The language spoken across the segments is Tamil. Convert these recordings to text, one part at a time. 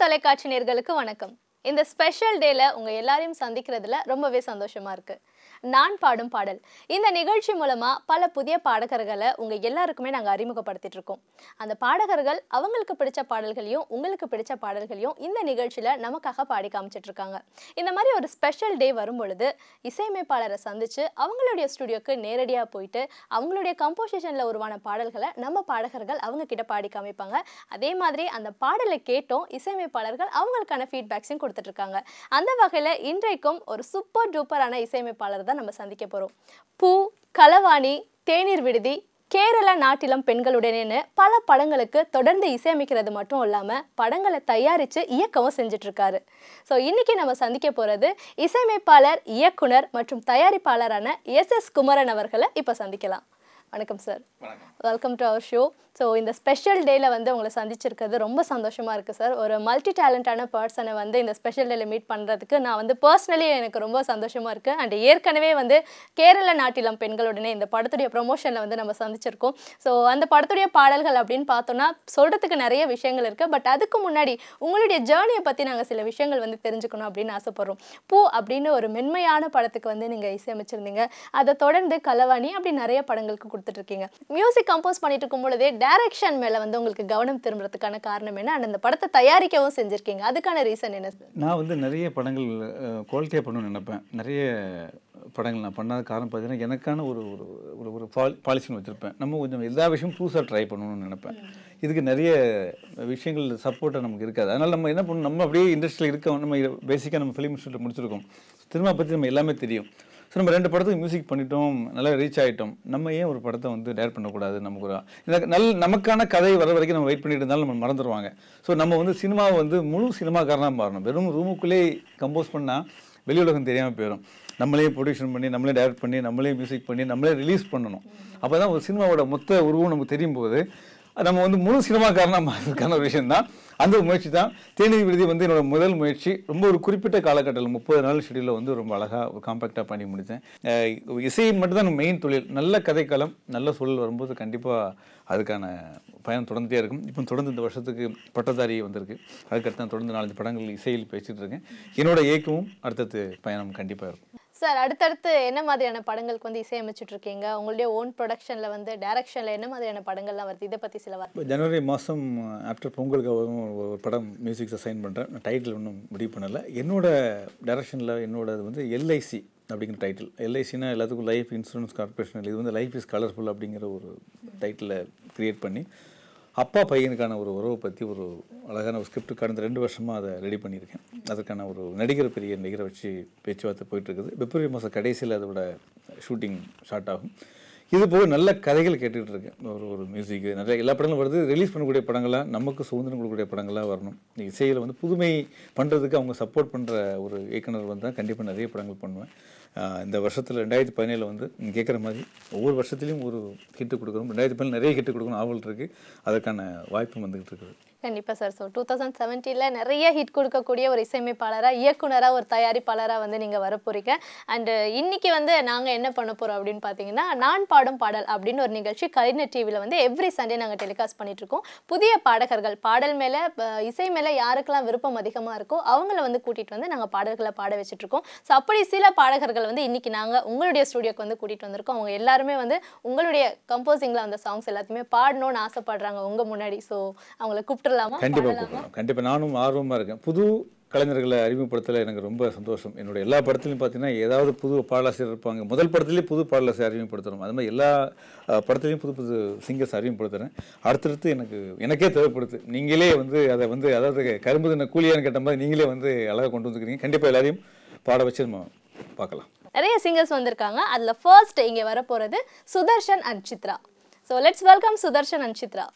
தொலைக்காட்சி நேர்களுக்கு வணக்கம் இந்த ஸ்பெஷல் டேல உங்க எல்லாரையும் சந்திக்கிறதுல ரொம்பவே சந்தோஷமா இருக்கு நான் பாடும் பாடல் இந்த நிகழ்ச்சி மூலமா பல புதிய பாடகர்களை உங்க எல்லாருக்குமே நாங்க அறிமுகப்படுத்திட்டு இருக்கோம் அந்த பாடகர்கள் அவங்களுக்கு பிடிச்ச பாடல்களையும் உங்களுக்கு பிடிச்ச பாடல்களையும் இந்த நிகழ்ச்சியில நமக்காக பாடி காமிச்சிட்டு இருக்காங்க இந்த மாதிரி ஒரு ஸ்பெஷல் டே வரும் பொழுது இசையமைப்பாளரை சந்திச்சு அவங்களுடைய ஸ்டுடியோக்கு நேரடியா போயிட்டு அவங்களுடைய கம்போசிஷன்ல உருவான பாடல்களை நம்ம பாடகர்கள் அவங்க கிட்ட பாடி காமிப்பாங்க அதே மாதிரி அந்த பாடலை கேட்டோம் இசையமைப்பாளர்கள் அவங்களுக்கான ஃபீட்பேக்ஸையும் கொடுத்துட்டு இருக்காங்க அந்த வகையில இன்றைக்கும் ஒரு சூப்பர் டூப்பரான இசையமைப்பாளர் தான் நம்ம சந்திக்க போறோம் பூ களவாணி தேநீர் விடுதி கேரள நாட்டிலம் பெண்களுடனேன்னு பல படங்களுக்கு தொடர்ந்து இசையமைக்கிறது மட்டும் இல்லாம படங்களை தயாரிச்சு இயக்கவும் செஞ்சுட்டு இருக்காரு ஸோ இன்னைக்கு நம்ம சந்திக்க போறது இசையமைப்பாளர் இயக்குனர் மற்றும் தயாரிப்பாளரான எஸ் எஸ் குமரன் அவர்களை இப்போ சந்திக்கலாம் வணக்கம் sir welcome to our show so இந்த ஸ்பெஷல் டேல வந்து உங்களை சந்திச்சிருக்கிறது ரொம்ப சந்தோஷமா இருக்கு சார் ஒரு மல்டி டேலண்டான பர்சனை வந்து இந்த ஸ்பெஷல் டேல மீட் பண்றதுக்கு நான் வந்து பர்சனலி எனக்கு ரொம்ப சந்தோஷமா இருக்கு அண்ட் ஏற்கனவே வந்து கேரள நாட்டிலம் பெண்களுடனே இந்த படத்துடைய ப்ரொமோஷனில் வந்து நம்ம சந்திச்சிருக்கோம் ஸோ அந்த படத்துடைய பாடல்கள் அப்படின்னு பார்த்தோம்னா சொல்றதுக்கு நிறைய விஷயங்கள் இருக்கு பட் அதுக்கு முன்னாடி உங்களுடைய ஜேர்னியை பத்தி நாங்கள் சில விஷயங்கள் வந்து தெரிஞ்சுக்கணும் அப்படின்னு ஆசைப்படுறோம் பூ அப்படின்னு ஒரு மென்மையான படத்துக்கு வந்து நீங்க இசையமைச்சிருந்தீங்க அதை தொடர்ந்து கலவாணி அப்படி நிறைய படங்களுக்கு கொடுத்துட்டு இருக்கீங்க மியூசிக் கம்போஸ் பண்ணிட்டு இருக்கும் பொழுதே டைரக்ஷன் மேல வந்து உங்களுக்கு கவனம் திரும்புறதுக்கான காரணம் என்ன அண்ட் அந்த படத்தை தயாரிக்கவும் செஞ்சிருக்கீங்க அதுக்கான ரீசன் என்ன சார் நான் வந்து நிறைய படங்கள் குவாலிட்டியாக பண்ணணும்னு நினைப்பேன் நிறைய படங்கள் நான் பண்ணாத காரணம் பார்த்தீங்கன்னா எனக்கான ஒரு ஒரு ஒரு ஒரு பால் பாலிசின்னு வச்சுருப்பேன் நம்ம கொஞ்சம் எல்லா விஷயமும் புதுசாக ட்ரை பண்ணணும்னு நினைப்பேன் இதுக்கு நிறைய விஷயங்கள் சப்போர்ட்டாக நமக்கு இருக்காது அதனால் நம்ம என்ன பண்ணணும் நம்ம அப்படியே இண்டஸ்ட்ரியில் இருக்கோம் நம்ம பேசிக்காக நம்ம ஃபிலிம் இன்ஸ்டியூட்டில் முடிச்சிருக்கோம் சினிமா பற்றி நம்ம எல்லாமே தெரியும் ஸோ நம்ம ரெண்டு படத்துக்கு மியூசிக் பண்ணிட்டோம் நல்லா ரீச் ஆகிட்டோம் நம்ம ஏன் ஒரு படத்தை வந்து டேர் பண்ணக்கூடாது நமக்கு ஒரு எனக்கு நல்ல நமக்கான கதை வர வரைக்கும் நம்ம வெயிட் பண்ணிட்டு இருந்தாலும் நம்ம மறந்துடுவாங்க ஸோ நம்ம வந்து சினிமாவை வந்து முழு சினிமாக்காரனாக மாறணும் வெறும் ரூமுக்குள்ளே கம்போஸ் பண்ணால் வெளி உலகம் தெரியாமல் போயிடும் நம்மளே ப்ரொடியூஷன் பண்ணி நம்மளே டைரக்ட் பண்ணி நம்மளே மியூசிக் பண்ணி நம்மளே ரிலீஸ் பண்ணணும் அப்போ தான் ஒரு சினிமாவோட மொத்த உருவம் நமக்கு தெரியும் போது நம்ம வந்து முழு சினிமாக்காரனாக மாறதுக்கான ஒரு விஷயம் தான் அந்த ஒரு முயற்சி தான் தேநீர் விடுதி வந்து என்னோட முதல் முயற்சி ரொம்ப ஒரு குறிப்பிட்ட காலகட்டத்தில் முப்பது நாள் ஷெடியூலில் வந்து ரொம்ப அழகாக ஒரு காம்பேக்டாக பண்ணி முடித்தேன் அஹ் இசை மட்டும் தான் மெயின் தொழில் நல்ல கதைக்களம் நல்ல சூழல் வரும்போது கண்டிப்பாக அதுக்கான பயணம் தொடர்ந்துட்டே இருக்கும் இப்போ தொடர்ந்து இந்த வருஷத்துக்கு பட்டதாரி வந்திருக்கு அதுக்கடுத்து நான் தொடர்ந்து நாலஞ்சு படங்கள் இசையில் பேசிட்டு இருக்கேன் என்னோட இயக்கமும் அடுத்தது பயணம் கண்டிப்பாக இருக்கும் சார் அடுத்தடுத்து என்ன மாதிரியான படங்களுக்கு வந்து இசையமைச்சிட்டு இருக்கீங்க உங்களுடைய ஓன் ப்ரொடக்ஷன்ல வந்து டைரக்ஷன்ல என்ன மாதிரியான படங்கள்லாம் வருது இதை பத்தி சில வார்த்தை இப்போ ஜனவரி மாதம் ஆஃப்டர் பொங்கலுக்கு ஒரு படம் மியூசிக்ஸை சைன் பண்ணுறேன் நான் டைட்டில் இன்னும் முடிவு பண்ணலை என்னோட டைரக்ஷனில் என்னோடது வந்து எல்ஐசி அப்படிங்கிற டைட்டில் எல்ஐசினா எல்லாத்துக்கும் லைஃப் இன்சூரன்ஸ் கார்பரேஷன் இது வந்து லைஃப் இஸ் கலர்ஃபுல் அப்படிங்கிற ஒரு டைட்டிலை க்ரியேட் பண்ணி அப்பா பையனுக்கான ஒரு உறவை பற்றி ஒரு அழகான ஒரு ஸ்கிரிப்ட் கடந்த ரெண்டு வருஷமாக அதை ரெடி பண்ணியிருக்கேன் அதுக்கான ஒரு நடிகர் பெரிய நடிகரை வச்சு பேச்சுவார்த்தை போயிட்டுருக்குது பிப்ரவரி மாதம் கடைசியில் அதோட ஷூட்டிங் ஸ்டார்ட் ஆகும் இது போக நல்ல கதைகள் கேட்டுக்கிட்டு இருக்கேன் ஒரு ஒரு மியூசிக் நிறைய எல்லா படங்களும் வருது ரிலீஸ் பண்ணக்கூடிய படங்களாக நமக்கு சுதந்திரம் கொடுக்கக்கூடிய படங்களாக வரணும் இந்த இசையில் வந்து புதுமை பண்ணுறதுக்கு அவங்க சப்போர்ட் பண்ணுற ஒரு இயக்குனர் வந்தால் கண்டிப்பாக நிறைய படங்கள் பண்ணுவேன் ஆஹ் இந்த வருஷத்தில் ரெண்டாயிரத்தி பதினேழில் வந்து நீங்கள் கேட்குற மாதிரி ஒவ்வொரு வருஷத்துலையும் ஒரு ஹிட்டு கொடுக்கணும் ரெண்டாயிரத்தி பதினேழு நிறைய ஹிட்டு கொடுக்கணும் ஆவல் இருக்குது அதற்கான வாய்ப்பும் வந்துகிட்டு இருக்குது கண்டிப்பா சார் ஸோ டூ தௌசண்ட் செவன்டீனில் நிறைய ஹிட் கொடுக்கக்கூடிய ஒரு இசையமைப்பாளரா இயக்குனரா ஒரு தயாரிப்பாளரா வந்து நீங்க வர போறீங்க அண்ட் இன்னைக்கு வந்து நாங்க என்ன பண்ண போறோம் அப்படின்னு பார்த்தீங்கன்னா நான் பாடும் பாடல் அப்படின்னு ஒரு நிகழ்ச்சி கலைஞர் டிவியில் வந்து எவ்ரி சண்டே நாங்க டெலிகாஸ்ட் பண்ணிட்டு இருக்கோம் புதிய பாடகர்கள் பாடல் மேல அஹ், இசை மேல யாருக்கெல்லாம் விருப்பம் அதிகமா இருக்கோ அவங்கள வந்து கூட்டிட்டு வந்து நாங்க பாடல்களை பாட வச்சுட்டு இருக்கோம் ஸோ அப்படி சில பாடகர்கள் வந்து இன்னைக்கு நாங்க உங்களுடைய ஸ்டுடியோக்கு வந்து கூட்டிட்டு வந்திருக்கோம் அவங்க எல்லாருமே வந்து உங்களுடைய கம்போசிங்ல அந்த சாங்ஸ் எல்லாத்தையுமே பாடணும்னு ஆசைப்படுறாங்க உங்க முன்னாடி ஸோ அவங்கள கூப்பிட்டுலாமா கண்டிப்பாக கூப்பிடலாம் கண்டிப்பாக நானும் ஆர்வமாக இருக்கேன் புது கலைஞர்களை அறிமுகப்படுத்தல எனக்கு ரொம்ப சந்தோஷம் என்னோட எல்லா படத்துலையும் பார்த்தீங்கன்னா ஏதாவது புது பாடலாசிரியர் இருப்பாங்க முதல் படத்துலேயே புது பாடலாசிரியர் அறிமுகப்படுத்துகிறோம் அது மாதிரி எல்லா அஹ், படத்துலையும் புது புது சிங்கர்ஸ் அறிமுகப்படுத்துகிறேன் அடுத்தடுத்து எனக்கு எனக்கே தேவைப்படுது நீங்களே வந்து அதை வந்து அதாவது கரும்பு தின கூலியான்னு கேட்ட மாதிரி நீங்களே வந்து அழகாக கொண்டு வந்துக்கிறீங்க கண்டிப்பாக எல்லாரையும் பாட வச்சு நம்ம பார்க்கலாம் நிறைய சிங்கர்ஸ் வந்திருக்காங்க அதுல ஃபர்ஸ்ட் இங்க வர போறது Sudarshan and Chitra so let's welcome Sudarshan and Chitra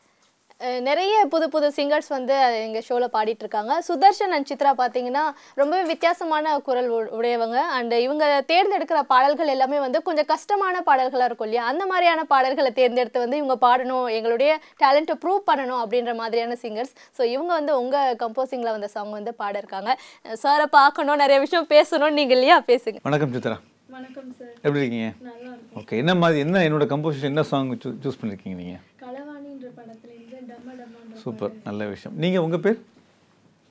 ah நிறைய புது புது சிங்கர்ஸ் வந்து எங்கள் ஷோவில் பாடிட்டு இருக்காங்க சுதர்ஷன் அண்ட் சித்ரா பார்த்தீங்கன்னா ரொம்பவே வித்தியாசமான குரல் உ- உடையவங்க அண்ட் இவங்க தேர்ந்தெடுக்கிற பாடல்கள் எல்லாமே வந்து கொஞ்சம் கஷ்டமான பாடல்களாக இருக்கும் இல்லையா அந்த மாதிரியான பாடல்களை தேர்ந்தெடுத்து வந்து இவங்க பாடணும் எங்களுடைய டேலண்ட்டை ப்ரூவ் பண்ணணும் அப்படின்ற மாதிரியான சிங்கர்ஸ் ஸோ இவங்க வந்து உங்கள் கம்போசிங்கில் வந்த சாங் வந்து பாட இருக்காங்க சாரை பார்க்கணும் நிறைய விஷயம் பேசணும் நீங்கள் இல்லையா பேசுங்க வணக்கம் சித்ரா வணக்கம் சார் எப்படி இருக்கீங்க நல்லா இருக்கும் ஓகே என்ன மாதிரி என்ன என்னோட கம்போசிஷன் என்ன சாங் சூஸ் பண்ணியிருக்கீங்க நீங்கள் களவாணின்ற படத்துல இருந்து டம்ம டம்மான்ற சூப்பர் நல்ல விஷயம் நீங்கள் உங்கள் பேர்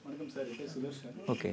ஓகே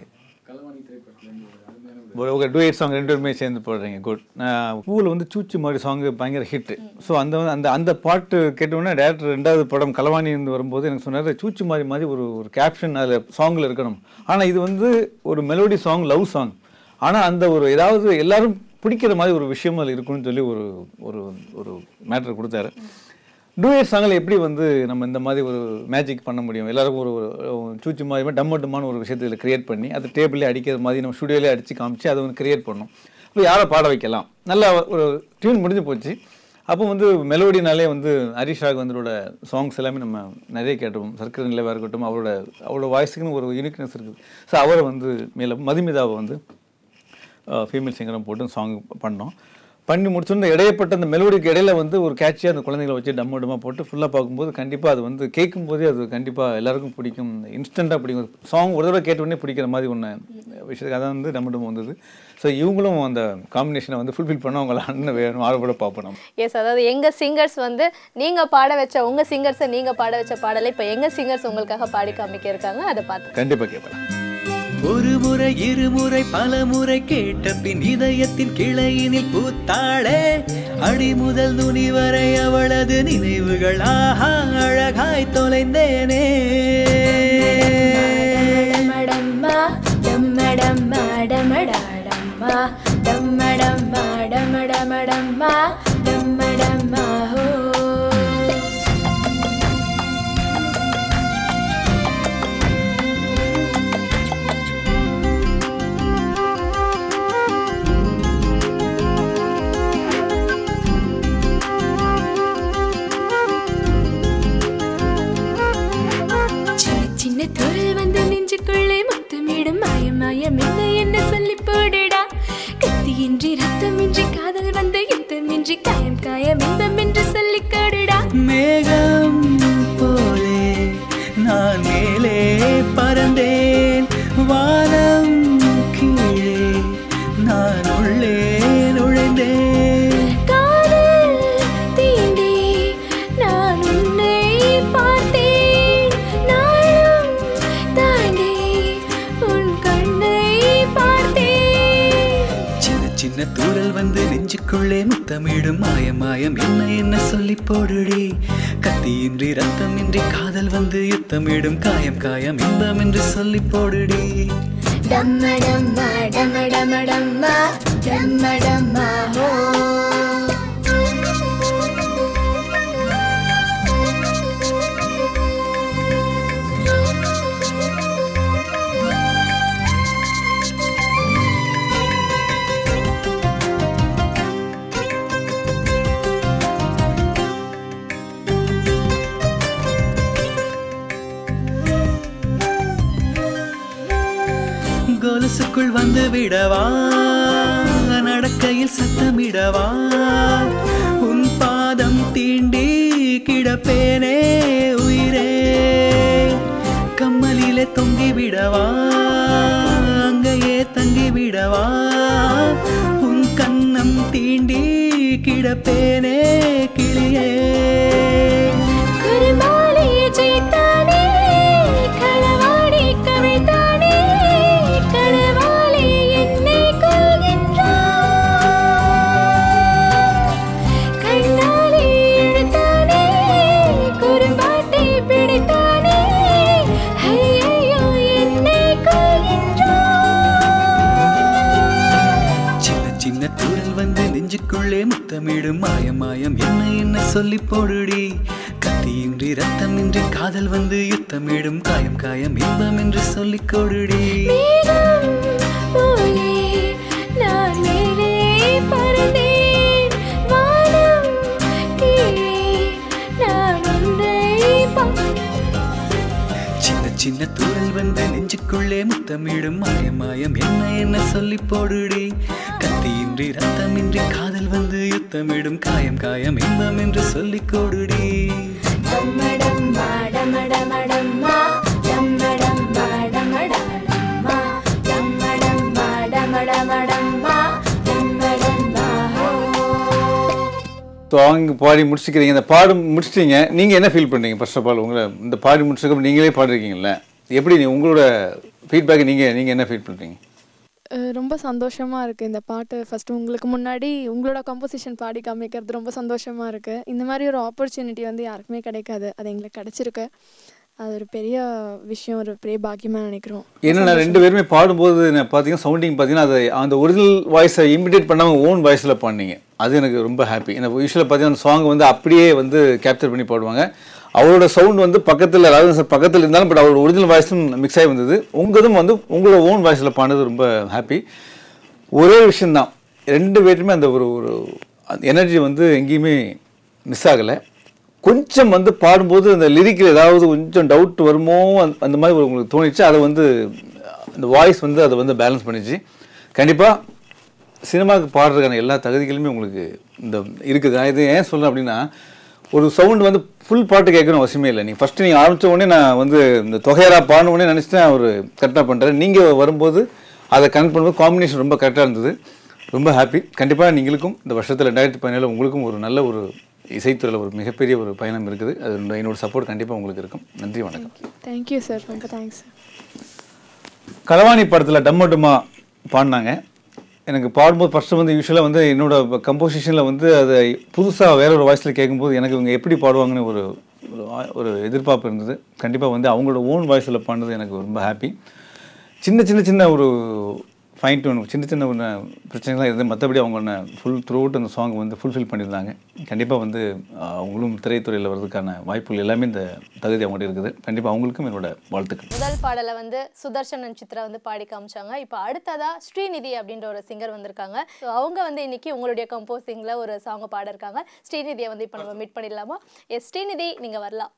ஓகே டூயட் சாங் ரெண்டு பேருமே சேர்ந்து பாடுறீங்க குட் பூவில் வந்து சூச்சி மாதிரி சாங் பயங்கர ஹிட் ஸோ அந்த வந்து- அந்த அந்த பாட்டு கேட்டோன்னே டேரக்டர் ரெண்டாவது படம் கலவாணி இருந்து வரும்போது எனக்கு சொன்னார் சூச்சி மாதிரி மாதிரி ஒரு ஒரு கேப்ஷன் அதில் சாங்கில் இருக்கணும் ஆனால் இது வந்து ஒரு மெலோடி சாங் லவ் சாங் ஆனால் அந்த ஒரு ஏதாவது எல்லாரும் பிடிக்கிற மாதிரி ஒரு விஷயம் அதில் இருக்குன்னு சொல்லி ஒரு ஒரு ஒரு மேட்ரு கொடுத்தாரு டூயட் சாங்கில் எப்படி வந்து நம்ம இந்த மாதிரி ஒரு மேஜிக் பண்ண முடியும் எல்லாருக்கும் ஒரு ஒரு சூச்சி மாதிரி டம்ம டம்மான ஒரு விஷயத்தை இதில் கிரியேட் பண்ணி அது டேபிளே அடிக்கிற மாதிரி நம்ம ஸ்டுடியோலே அடித்து காமிச்சு அதை வந்து கிரியேட் பண்ணோம் அப்போ யாரை பாட வைக்கலாம் நல்லா ஒரு டியூன் முடிஞ்சு போச்சு அப்போ வந்து மெலோடினாலே வந்து ஹரிஷ் ராகவந்தரோட சாங்ஸ் எல்லாமே நம்ம நிறைய கேட்டோம் சர்க்கரை நிலைவாக இருக்கட்டும் அவரோட அவரோட வாய்ஸுக்குன்னு ஒரு யூனிக்னஸ் இருக்குது ஸோ அவரை வந்து மேலும் மதுமிதாவை வந்து ஃபீமேல் சிங்கரும் போட்டு சாங் பண்ணோம் பண்ணி முடிச்சோன்னு இடையப்பட்ட அந்த மெலோடிக்கு இடையில வந்து ஒரு கேட்சியாக அந்த குழந்தைங்களை வச்சு டம்மு டம்மா போட்டு ஃபுல்லாக பார்க்கும்போது கண்டிப்பாக அது வந்து கேட்கும் போதே அது கண்டிப்பாக எல்லாருக்கும் பிடிக்கும் இன்ஸ்டண்ட்டாக பிடிக்கும் சாங் ஒரு தடவை கேட்ட உடனே பிடிக்கிற மாதிரி ஒன்று விஷயத்துக்கு அதான் வந்து டம்மு டம்மு வந்தது ஸோ இவங்களும் அந்த காம்பினேஷனை வந்து ஃபுல்ஃபில் பண்ண அவங்கள அண்ணன் வேணும் ஆர்வப்பட பார்ப்போம் நம்ம எஸ் அதாவது எங்க சிங்கர்ஸ் வந்து நீங்க பாட வச்ச உங்க சிங்கர்ஸை நீங்க பாட வச்ச பாடலை இப்போ எங்க சிங்கர்ஸ் உங்களுக்காக பாடி காமிக்க இருக்காங்க அதை பார்த்து கண்டிப்பாக கேட்கலாம் ஒரு முறை இருமுறை பல முறை கேட்ட பின் இதயத்தின் கிளையினில் பூத்தாளே அடி முதல் நுனி வரை அவளது நினைவுகள் ஆஹா அழகாய் தொலைந்தேனே டம்மடம்மா டம்மடம்மா டமடாடம்மா டம்மடம்மா டமடமடம்மா டம்மடம்மா ஹோ சின்ன சின்ன தூரல் வந்து நெஞ்சுக்குள்ளே முத்தமிடும் மாயம் மாயம் என்ன என்ன சொல்லி போடுடா கத்தியின்றி ரத்தமின்றி காதல் வந்து யுத்தமின்றி காயம் காயம் இன்பம் என்று சொல்லி கொடுடா மேகம் போலே நான் மேலே பறந்தேன் வானம் கீழே நான் உள்ளே நுழைந்தேன் காதல் தீண்டி நான் உன்னை பார்த்தேன் நாளும் தாண்டி உன் கண்ணை பார்த்தேன் சின்ன சின்ன தூரல் வந்து நெஞ்சுக்குள்ளே முத்தமிடும் மாயம் மாயம் என்ன என்ன சொல்லி போடுடி கத்தியின்றி ரத்தமின்றி காதல் வந்து யுத்தமிடும் காயம் காயம் இன்பம் என்று சொல்லி போடுடி டம்ம டம்மா டம டம டம்மா டம்ம டம்மா ஹோ கொலுசுக்குள் வந்து விடவா நடக்கையில் சத்தமிடவா உன் பாதம் தீண்டி கிடப்பேனே உயிரே கம்மலிலே தொங்கி விடவா அங்கேயே தங்கி விடவா உன் கண்ணம் தீண்டி கிடப்பேனே கிளியே குருமாலி ஜெயித்தானே களவாடி கவிழ்த்தானே களவாளி என்னை கொள்கின்றான் கண்ணாலே இழுத்தானே குறும்பாட்டை பிடித்தானே ஐயையோ என்னை கொள்கின்றான் சின்ன சின்ன தூரல் வந்து நெஞ்சுக்குள்ளே முத்தமிடும் மாயம் மாயம் என்ன என்ன சொல்லி போடுடி கத்தியின்றி ரத்தமின்றி காதல் வந்து யுத்தமிடும் காயம் காயம் இன்பம் என்று சொல்லிக் கொடுடி மேகம் போலே நான் மேலே பறந்தேன் வானம் கீழே நான் உன்னை சின்ன சின்ன தூரல் வந்து நெஞ்சுக்குள்ளே முத்தமிடும் மாயம் மாயம் என்ன என்ன சொல்லி போடுடி கத்தியின்றி ரத்தமின்றி காதல் வந்து யுத்தமிடும் காயம் காயம் இன்பம் என்று சொல்லிக் கொடுடி டம்மடம்மா டமடமடம்மா டம்மடம்மா டமடடம்மா டம்மடம்மா டமடமடம்மா டம்மடம்மா ஹோ சாங் பாடி முடிச்சுக்கிறீங்க இந்த பாடு முடிச்சிட்டீங்க நீங்கள் என்ன ஃபீல் பண்ணுறீங்க ஃபர்ஸ்ட் ஆஃப் ஆல் உங்களை இந்த பாடி முடிச்சதுக்கு நீங்களே பாடிருக்கீங்கல்ல எப்படி நீ உங்களோட ஃபீட்பேக் நீங்கள் நீங்கள் என்ன ஃபீல் பண்ணுறீங்க அஹ் ரொம்ப சந்தோஷமாக இருக்குது இந்த பாட்டு ஃபஸ்ட்டு உங்களுக்கு முன்னாடி உங்களோட கம்போசிஷன் பாடி காமிக்கிறது ரொம்ப சந்தோஷமாக இருக்குது இந்த மாதிரி ஒரு ஆப்பர்ச்சுனிட்டி வந்து யாருக்குமே கிடைக்காது அது எங்களுக்கு கிடச்சிருக்கு அது ஒரு பெரிய விஷயம் ஒரு பெரிய பாக்கியமாக நினைக்கிறோம் என்னன்னா ரெண்டு பேருமே பாடும்போது நான் பார்த்தீங்கன்னா சவுண்டிங் பார்த்தீங்கன்னா அது அந்த ஒரிஜினல் வாய்ஸை இமிடேட் பண்ணாமல் ஓன் வாய்ஸில் பாடினீங்க அது எனக்கு ரொம்ப ஹாப்பி ஏன்னா யூஸ்வலாக பார்த்தீங்கன்னா அந்த சாங் வந்து அப்படியே வந்து கேப்சர் பண்ணி பாடுவாங்க அவரோட சவுண்ட் வந்து பக்கத்தில் அதாவது சார் பக்கத்தில் இருந்தாலும் பட் அவரோட ஒரிஜினல் வாய்ஸும் மிக்ஸ் ஆகி வந்தது உங்களதும் வந்து உங்களோட ஓன் வாய்ஸில் பாடுறது ரொம்ப ஹாப்பி ஒரே விஷயந்தான் ரெண்டு பேருமே அந்த ஒரு ஒரு எனர்ஜி வந்து எங்கேயுமே மிஸ் ஆகலை கொஞ்சம் வந்து பாடும்போது அந்த லிரிக்கில் ஏதாவது கொஞ்சம் டவுட் வருமோ அந்த- அந்த மாதிரி ஒரு உங்களுக்கு தோணிச்சு அதை வந்து அந்த வாய்ஸ் வந்து அதை வந்து பேலன்ஸ் பண்ணிச்சு கண்டிப்பாக சினிமாவுக்கு பாடுறதுக்கான எல்லா தகுதிகளுமே உங்களுக்கு இந்த இருக்குது நான் இது ஏன் சொல்கிறேன் அப்படின்னா ஒரு சவுண்ட் வந்து ஃபுல் பாட்டு கேட்கணும் அவசியமே இல்லை நீங்கள் ஃபஸ்ட்டு நீங்கள் ஆரம்பித்த உடனே நான் வந்து இந்த தொகையரா பாடின உடனே நினச்சிட்டேன் அவர் கரெக்டாக பண்ணுறேன் நீங்கள் வரும்போது அதை கனெக்ட் பண்ணும்போது காம்பினேஷன் ரொம்ப கரெக்டாக இருந்தது ரொம்ப ஹாப்பி கண்டிப்பாக நீங்களுக்கும் இந்த வருஷத்தில் ரெண்டாயிரத்தி பதினேழு உங்களுக்கும் ஒரு நல்ல ஒரு இசைத்துறையில் ஒரு மிகப்பெரிய ஒரு பயணம் இருக்குது அது என்னோட சப்போர்ட் கண்டிப்பாக உங்களுக்கு இருக்கும் நன்றி வணக்கம் தேங்க்யூ சார் ரொம்ப தேங்க்ஸ் சார் களவாணி படத்தில் டம்ம டும்மா பாடினாங்க எனக்கு பாடும்போது ஃபஸ்ட்டு வந்து யூஸ்வலாக வந்து என்னோட கம்போசிஷனில் வந்து அதை புதுசாக வேற ஒரு வாய்ஸில் கேட்கும்போது எனக்கு இவங்க எப்படி பாடுவாங்கன்னு ஒரு ஒரு ஆ- ஒரு எதிர்பார்ப்பு இருந்தது கண்டிப்பாக வந்து அவங்களோட ஓன் வாய்ஸில் பாடுனது எனக்கு ரொம்ப ஹாப்பி சின்ன சின்ன சின்ன ஒரு ஃபைன் டூன் சின்ன சின்ன ஒன்று பிரச்சனைகள்லாம் இருந்து மற்றபடி அவங்க ஒன்று ஃபுல் த்ரூ அவுட் அந்த சாங் வந்து ஃபுல்ஃபில் பண்ணியிருந்தாங்க கண்டிப்பாக வந்து ஆஹ், அவங்களும் திரைத்துறையில் வர்றதுக்கான வாய்ப்புகள் எல்லாமே இந்த தகுதி அவங்கள்ட்ட இருக்குது கண்டிப்பாக அவங்களுக்கும் என்னோட வாழ்த்துக்கள் முதல் பாடலை வந்து சுதர்ஷன் சித்ரா வந்து பாடி காமிச்சாங்க இப்போ அடுத்ததா ஸ்ரீநிதி அப்படின்ற ஒரு சிங்கர் வந்திருக்காங்க ஸோ அவங்க வந்து இன்னைக்கு உங்களுடைய கம்போசிங்ல ஒரு சாங்கை பாட இருக்காங்க ஸ்ரீநிதியை வந்து இப்போ நம்ம மீட் பண்ணிடலாமா எஸ் ஸ்ரீநிதி நீங்க வரலாம்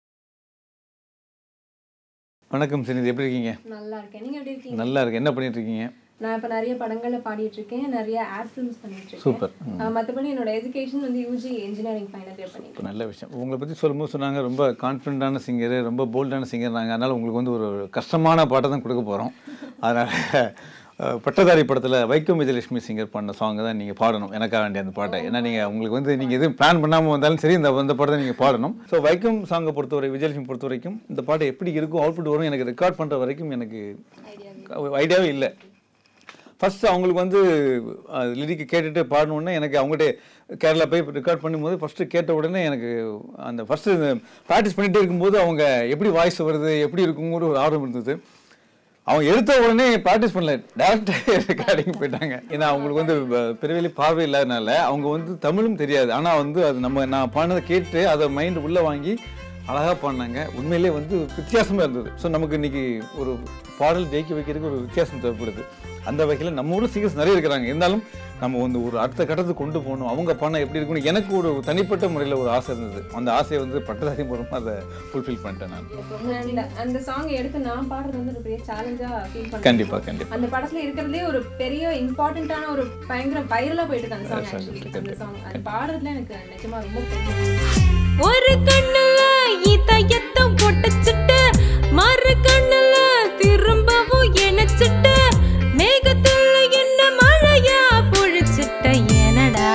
வணக்கம் சினிதி எப்படி இருக்கீங்க நல்லா இருக்கேன் நீங்க எப்படி இருக்கீங்க நல்லா இருக்கு என்ன பண்ணிட்டு இருக்கீங்க நான் இப்ப நிறைய படங்கள்ல பாடிட்டு இருக்கேன் நிறைய ஆட் ஃபிலிம்ஸ் பண்ணிட்டு இருக்கேன் சூப்பர் ஆஹ் மத்தபடி என்னோட எஜுகேஷன் வந்து யூஜி இன்ஜினியரிங் ஃபைனல் இயர் பண்ணிட்டு இப்போ நல்ல விஷயம் உங்களை பற்றி சொல்லும்போது சொன்னாங்க ரொம்ப கான்ஃபிடண்ட்டான சிங்கர் ரொம்ப போல்டான சிங்கர் நாங்கள் அதனால் உங்களுக்கு வந்து ஒரு கஷ்டமான பாட்டை தான் கொடுக்க போகிறோம் அதனால் பட்டதாரி படத்தில் வைக்கம் விஜயலட்சுமி சிங்கர் பண்ண சாங் தான் நீங்கள் பாடணும் எனக்காக வேண்டிய அந்த பாட்டை ஏன்னா நீங்கள் உங்களுக்கு வந்து நீங்கள் எதுவும் பிளான் பண்ணாமல் வந்தாலும் சரி இந்த அந்த பாட்டை நீங்கள் பாடணும் ஸோ வைக்கம் சாங்கை பொறுத்தவரை விஜயலட்சுமி பொறுத்த வரைக்கும் இந்த பாட்டு எப்படி இருக்கும் அவுட்புட் வரும் எனக்கு ரெக்கார்ட் பண்ணுற வரைக்கும் எனக்கு ஐடியாவே இல்லை ஃபர்ஸ்ட் அவங்களுக்கு வந்து லிரிக்கு கேட்டுட்டு பாடணுன்னே எனக்கு அவங்ககிட்ட கேரளா போய் ரெக்கார்ட் பண்ணும்போது ஃபஸ்ட்டு கேட்ட உடனே எனக்கு அந்த ஃபஸ்ட்டு ப்ராக்டிஸ் பண்ணிகிட்டே இருக்கும்போது அவங்க எப்படி வாய்ஸ் வருது எப்படி இருக்குங்கிற ஒரு ஆர்வம் இருந்தது அவங்க எடுத்த உடனே ப்ராக்டிஸ் பண்ணல டேரக்டாக ரெக்கார்டிங் போயிட்டாங்க ஏன்னா அவங்களுக்கு வந்து ப- பிறவிலி பார்வை இல்லாதனால அவங்க வந்து தமிழும் தெரியாது ஆனால் வந்து அது நம்ம நான் பாடினதை கேட்டு அதை மைண்ட் உள்ளே வாங்கி அழகாக பாடினாங்க உண்மையிலே வந்து வித்தியாசமாக இருந்தது ஸோ நமக்கு இன்னைக்கு ஒரு பாடல் ஜெயிக்க வைக்கிறதுக்கு ஒரு வித்தியாசம் தேவைப்படுது அந்த வகையில் நம்ம ஊரில் சிங்கர்ஸ் நிறைய இருக்கிறாங்க இருந்தாலும் நம்ம வந்து ஒரு அடுத்த கட்டத்துக்கு கொண்டு போகணும் அவங்க பண்ண எப்படி இருக்குன்னு எனக்கு ஒரு தனிப்பட்ட முறையில் ஒரு ஆசை இருந்தது அந்த ஆசையை வந்து பட்டதாரி மூலமாக அதை ஃபுல்ஃபில் பண்ணிட்டேன் நான் அந்த அந்த சாங் எடுத்து நான் பாடுறது வந்து ஒரு பெரிய சேலஞ்சா ஃபீல் பண்ணேன் கண்டிப்பாக கண்டிப்பாக அந்த படத்துல இருக்கிறதுலே ஒரு பெரிய இம்பார்ட்டன்டான ஒரு பயங்கர வைரலா போயிட்டு இருக்கு அந்த சாங் Yes, ஆக்சுவலி yes, அந்த சாங் அது பாடுறதுல எனக்கு நிஜமா ரொம்ப பிடிக்கும் ஒரு கண்ணுல இதயத்தை ஒட்டச்சிட்டு மறு கண்ணுல திரும்பவும் இணைச்சிட்டு மேகத்துல என்ன மழையா பொழிச்சிட்ட எனடா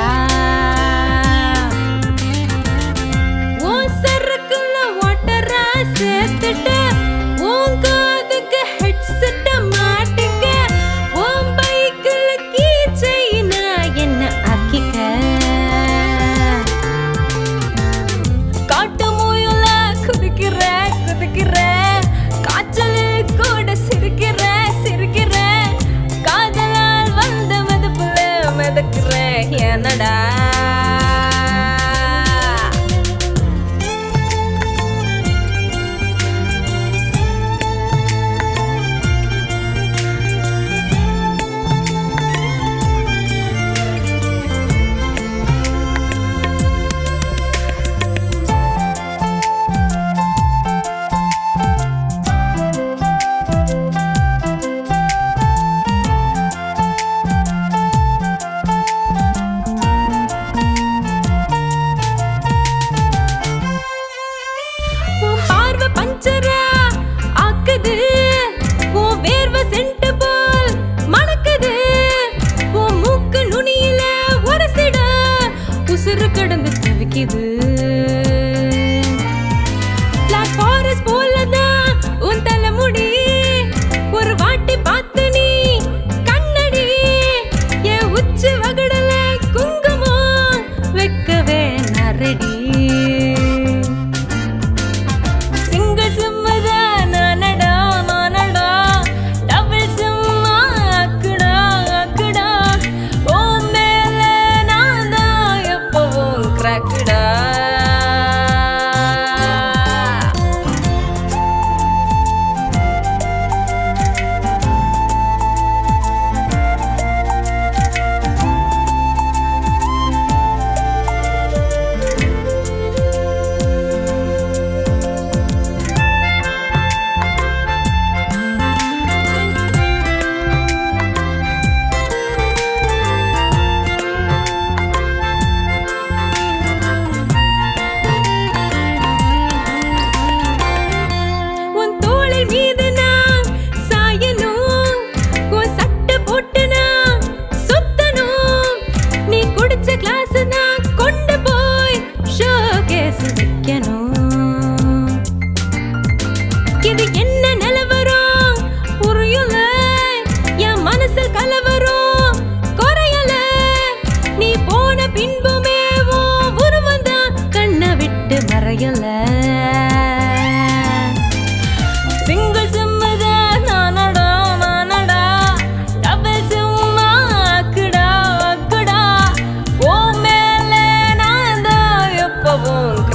உன் சரக்குல ஒட்டரா சேர்த்துட்ட உன் காதுக்கு ஹெட்செட்ட மாட்டிக்க உன் பைக்குல கீ செயினா என்ன ஆக்கிக்க காட்டு முயல குதிக்கிற குதிக்கிற காய்ச்சல் கூட சிரிக்கிற சிரிக்கிற காதலால் வந்த மதப்புல மிதக்கிற என்னடா உன் பார்வை பஞ்சரா ஆக்குது உன் வேர்வை சென்ட் போல் மணக்குது உன் மூக்கு நுனியில உரசிட உசுறு கடந்து தவிக்குது Black Forest போலதான் உன் தலைமுடி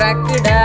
ட்ராக்குடா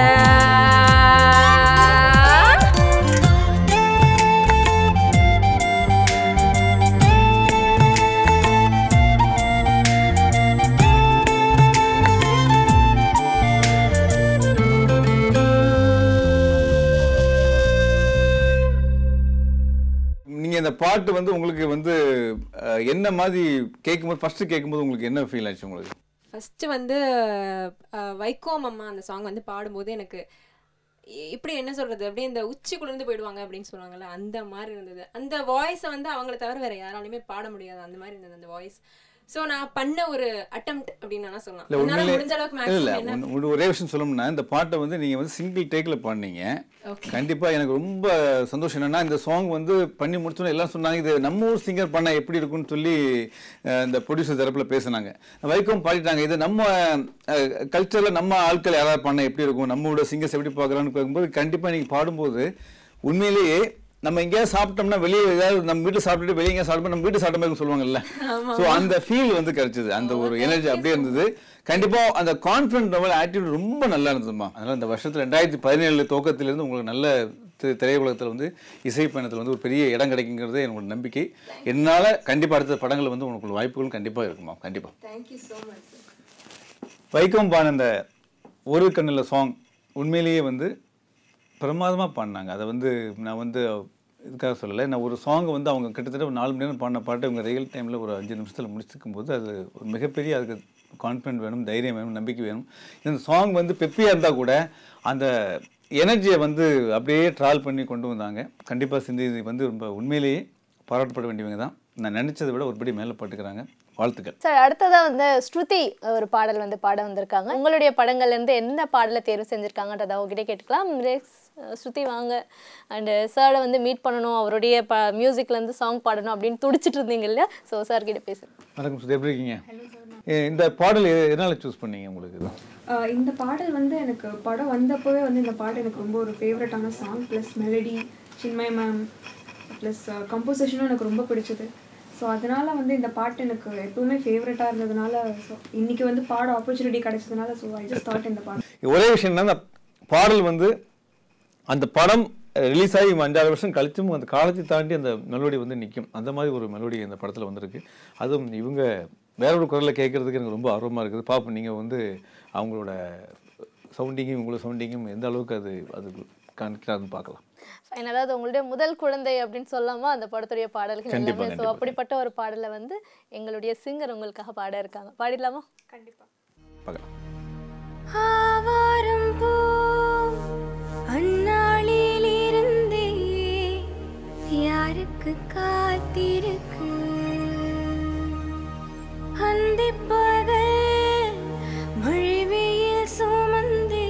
நீங்க இந்த பாட்டு வந்து உங்களுக்கு வந்து அஹ், என்ன மாதிரி கேட்கும்போது ஃபர்ஸ்ட் கேட்கும்போது உங்களுக்கு என்ன ஃபீல் ஆச்சு உங்களுக்கு ஃபஸ்ட்டு வந்து அஹ், வைக்கோம் அம்மா அந்த சாங் வந்து பாடும்போது எனக்கு இ- இப்படி என்ன சொல்றது அப்படியே இந்த உச்சி குளிர்ந்து போயிடுவாங்க அப்படின்னு சொல்லுவாங்கல்ல அந்த மாதிரி இருந்தது அந்த வாய்ஸை வந்து அவங்கள தவிர வேற யாராலையுமே பாட முடியாது அந்த மாதிரி இருந்தது அந்த வாய்ஸ் ஸோ நான் பண்ண ஒரு அட்டெம்ட் அப்படின்னு வேணா சொல்லலாம் இல்ல என்னால உண்மையிலே முடிஞ்ச அளவுக்கு இல்ல இல்ல மேக்ஸிமம் என்ன ஒண்ணு- ஒண்ணு- ஒரே விஷயம் சொல்லணும்னா இந்த பாட்டை வந்து நீங்க வந்து சிங்கிள் டேக்ல பாடினீங்க Okay. கண்டிப்பா எனக்கு ரொம்ப சந்தோஷம் என்னன்னா இந்த சாங் வந்து பண்ணி முடிச்சோன்னு எல்லாம் சொன்னாங்க இது நம்ம ஊர் சிங்கர் பண்ணா எப்படி இருக்கும்னு சொல்லி அஹ், இந்த ப்ரொடியூசர் தரப்புல பேசுனாங்க வைக்கம் பாடிட்டாங்க இது நம்ம கல்ச்சர்ல நம்ம ஆட்கள் யாராவது பண்ணா எப்படி இருக்கும் நம்மளோட சிங்கர்ஸ் எப்படி பார்க்கறான்னு கேட்கும்போது கண்டிப்பா நீங்க பாடும்போது உண்மையிலேயே நம்ம எங்கேயாவது சாப்பிட்டோம்னா வெளியே ஏதாவது நம்ம வீட்டில் சாப்பிட்டுட்டு வெளியே எங்கேயாவது சாப்பிட்டோம் நம்ம வீட்டு சாப்பிட்ட மாதிரி இருக்கும்னு சொல்லுவாங்கல்ல ஸோ அந்த ஃபீல் வந்து கிடைச்சது அந்த ஒரு எனர்ஜி அப்படியே இருந்தது கண்டிப்பா அந்த கான்ஃபிடன்ட் லெவல் ஆட்டிடியூட் ரொம்ப நல்லா இருந்ததுமா அதனால இந்த வருஷத்துல ரெண்டாயிரத்தி பதினேழு துவக்கத்திலிருந்து உங்களுக்கு நல்ல தி- திரையுலகத்தில் வந்து இசை பயணத்தில் வந்து ஒரு பெரிய இடம் கிடைக்குங்கிறது என்னோட நம்பிக்கை என்னால் கண்டிப்பாக அடுத்த படங்கள் வந்து உங்களுக்கு வாய்ப்புகள் கண்டிப்பாக இருக்குமா கண்டிப்பாக தேங்க்யூ ஸோ மச் வைக்கம் பாடின அந்த ஒரு கண்ணில் சாங் உண்மையிலேயே வந்து பிரமாதமாக பாடினாங்க அதை வந்து நான் வந்து இதுக்காக சொல்லலை நான் ஒரு சாங்கை வந்து அவங்க கிட்டத்தட்ட ஒரு நாலு மணி நேரம் பாடின பாட்டு அவங்க ரியல் டைமில் ஒரு அஞ்சு நிமிஷத்தில் முடிச்சிருக்கும் போது அது ஒரு மிகப்பெரிய அதுக்கு கான்ஃபிடென்ட் வேணும் தைரியம் வேணும் நம்பிக்கை வேணும் இந்த சாங் வந்து பெப்பியாக இருந்தால் கூட அந்த எனர்ஜியை வந்து அப்படியே ட்ராவல் பண்ணி கொண்டு வந்தாங்க கண்டிப்பாக சிந்தி வந்து ரொம்ப உண்மையிலேயே பாராட்டப்பட வேண்டியவங்க தான் நான் நினச்சதை விட ஒருபடி மேலே பட்டுக்கிறாங்க வாழ்த்துக்கள் சார் அடுத்ததா வந்து ஸ்ருதி ஒரு பாடல் வந்து பாட வந்திருக்காங்க உங்களுடைய படங்கள்ல இருந்து எந்த பாடலை தேர்வு செஞ்சிருக்காங்கன்றத அவங்ககிட்ட கேட்டுக்கலாம் Next, அஹ் ஸ்ருதி வாங்க அண்ட் சாரை வந்து மீட் பண்ணணும் அவருடைய ப மியூசிக்ல இருந்து சாங் பாடணும் அப்படின்னு துடிச்சிட்டு இருந்தீங்க இல்லையா ஸோ சார் கிட்ட பேசுங்க வணக்கம் சுதா எப்படி இருக்கீங்க ஏ, இந்த பாடல் எ- எதனால சூஸ் பண்ணீங்க உங்களுக்கு இது? ஆஹ் இந்த பாடல் வந்து எனக்கு படம் வந்தப்போவே வந்து இந்த பாட்டு எனக்கு ரொம்ப ஒரு ஃபேவரட்டான song plus melody Chinmayi ma'am plus கம்போசிஷனும் எனக்கு ரொம்ப பிடிச்சது ஸோ அதனால வந்து இந்த பாட்டு எனக்கு எப்பவுமே ஃபேவரட்டாக இருந்ததுனால ஸோ இன்னைக்கு வந்து பாட ஆப்பர்ச்சுனிட்டி கிடைச்சதுனால ஸோ ஐ ஜஸ்ட் தாட் இந்த பாட்டு ஒரே விஷயம் என்ன அந்த பாடல் வந்து அந்த படம் ரிலீஸ் ஆகி அஞ்சாறு வருஷம் கழிச்சும் அந்த காலத்தை தாண்டி அந்த மெலோடி வந்து நிற்கும் அந்த மாதிரி ஒரு மெலோடி இந்த படத்தில் வந்திருக்கு அதுவும் இவங்க வேற ஒரு குரலில் கேட்கறதுக்கு எனக்கு ரொம்ப ஆர்வமாக இருக்குது பார்ப்போம் நீங்கள் வந்து அவங்களோட சவுண்டிங்கும் இவங்களோட சவுண்டிங்கும் எந்த அளவுக்கு அது அது கனெக்டாகுதுன்னு பார்க்கலாம் Fine. அதாவது உங்களுடைய முதல் குழந்தை அப்படின்னு சொல்லாம அந்த படத்துடைய பாடல்கள் கண்டிப்பா, எல்லாமே ஸோ கண்டிப்பா. அப்படிப்பட்ட ஒரு பாடலை வந்து எங்களுடைய சிங்கர் உங்களுக்காக பாட இருக்காங்க பாடிடலாமா கண்டிப்பாக பார்க்கலாம் ஆவாரம் பூ அந்நாளிலிருந்தே யாருக்கு காத்திருக்கு அந்திப் பகல் மழை வெயில் சுமந்தே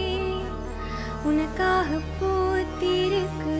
உனக்காக பூத்திருக்கு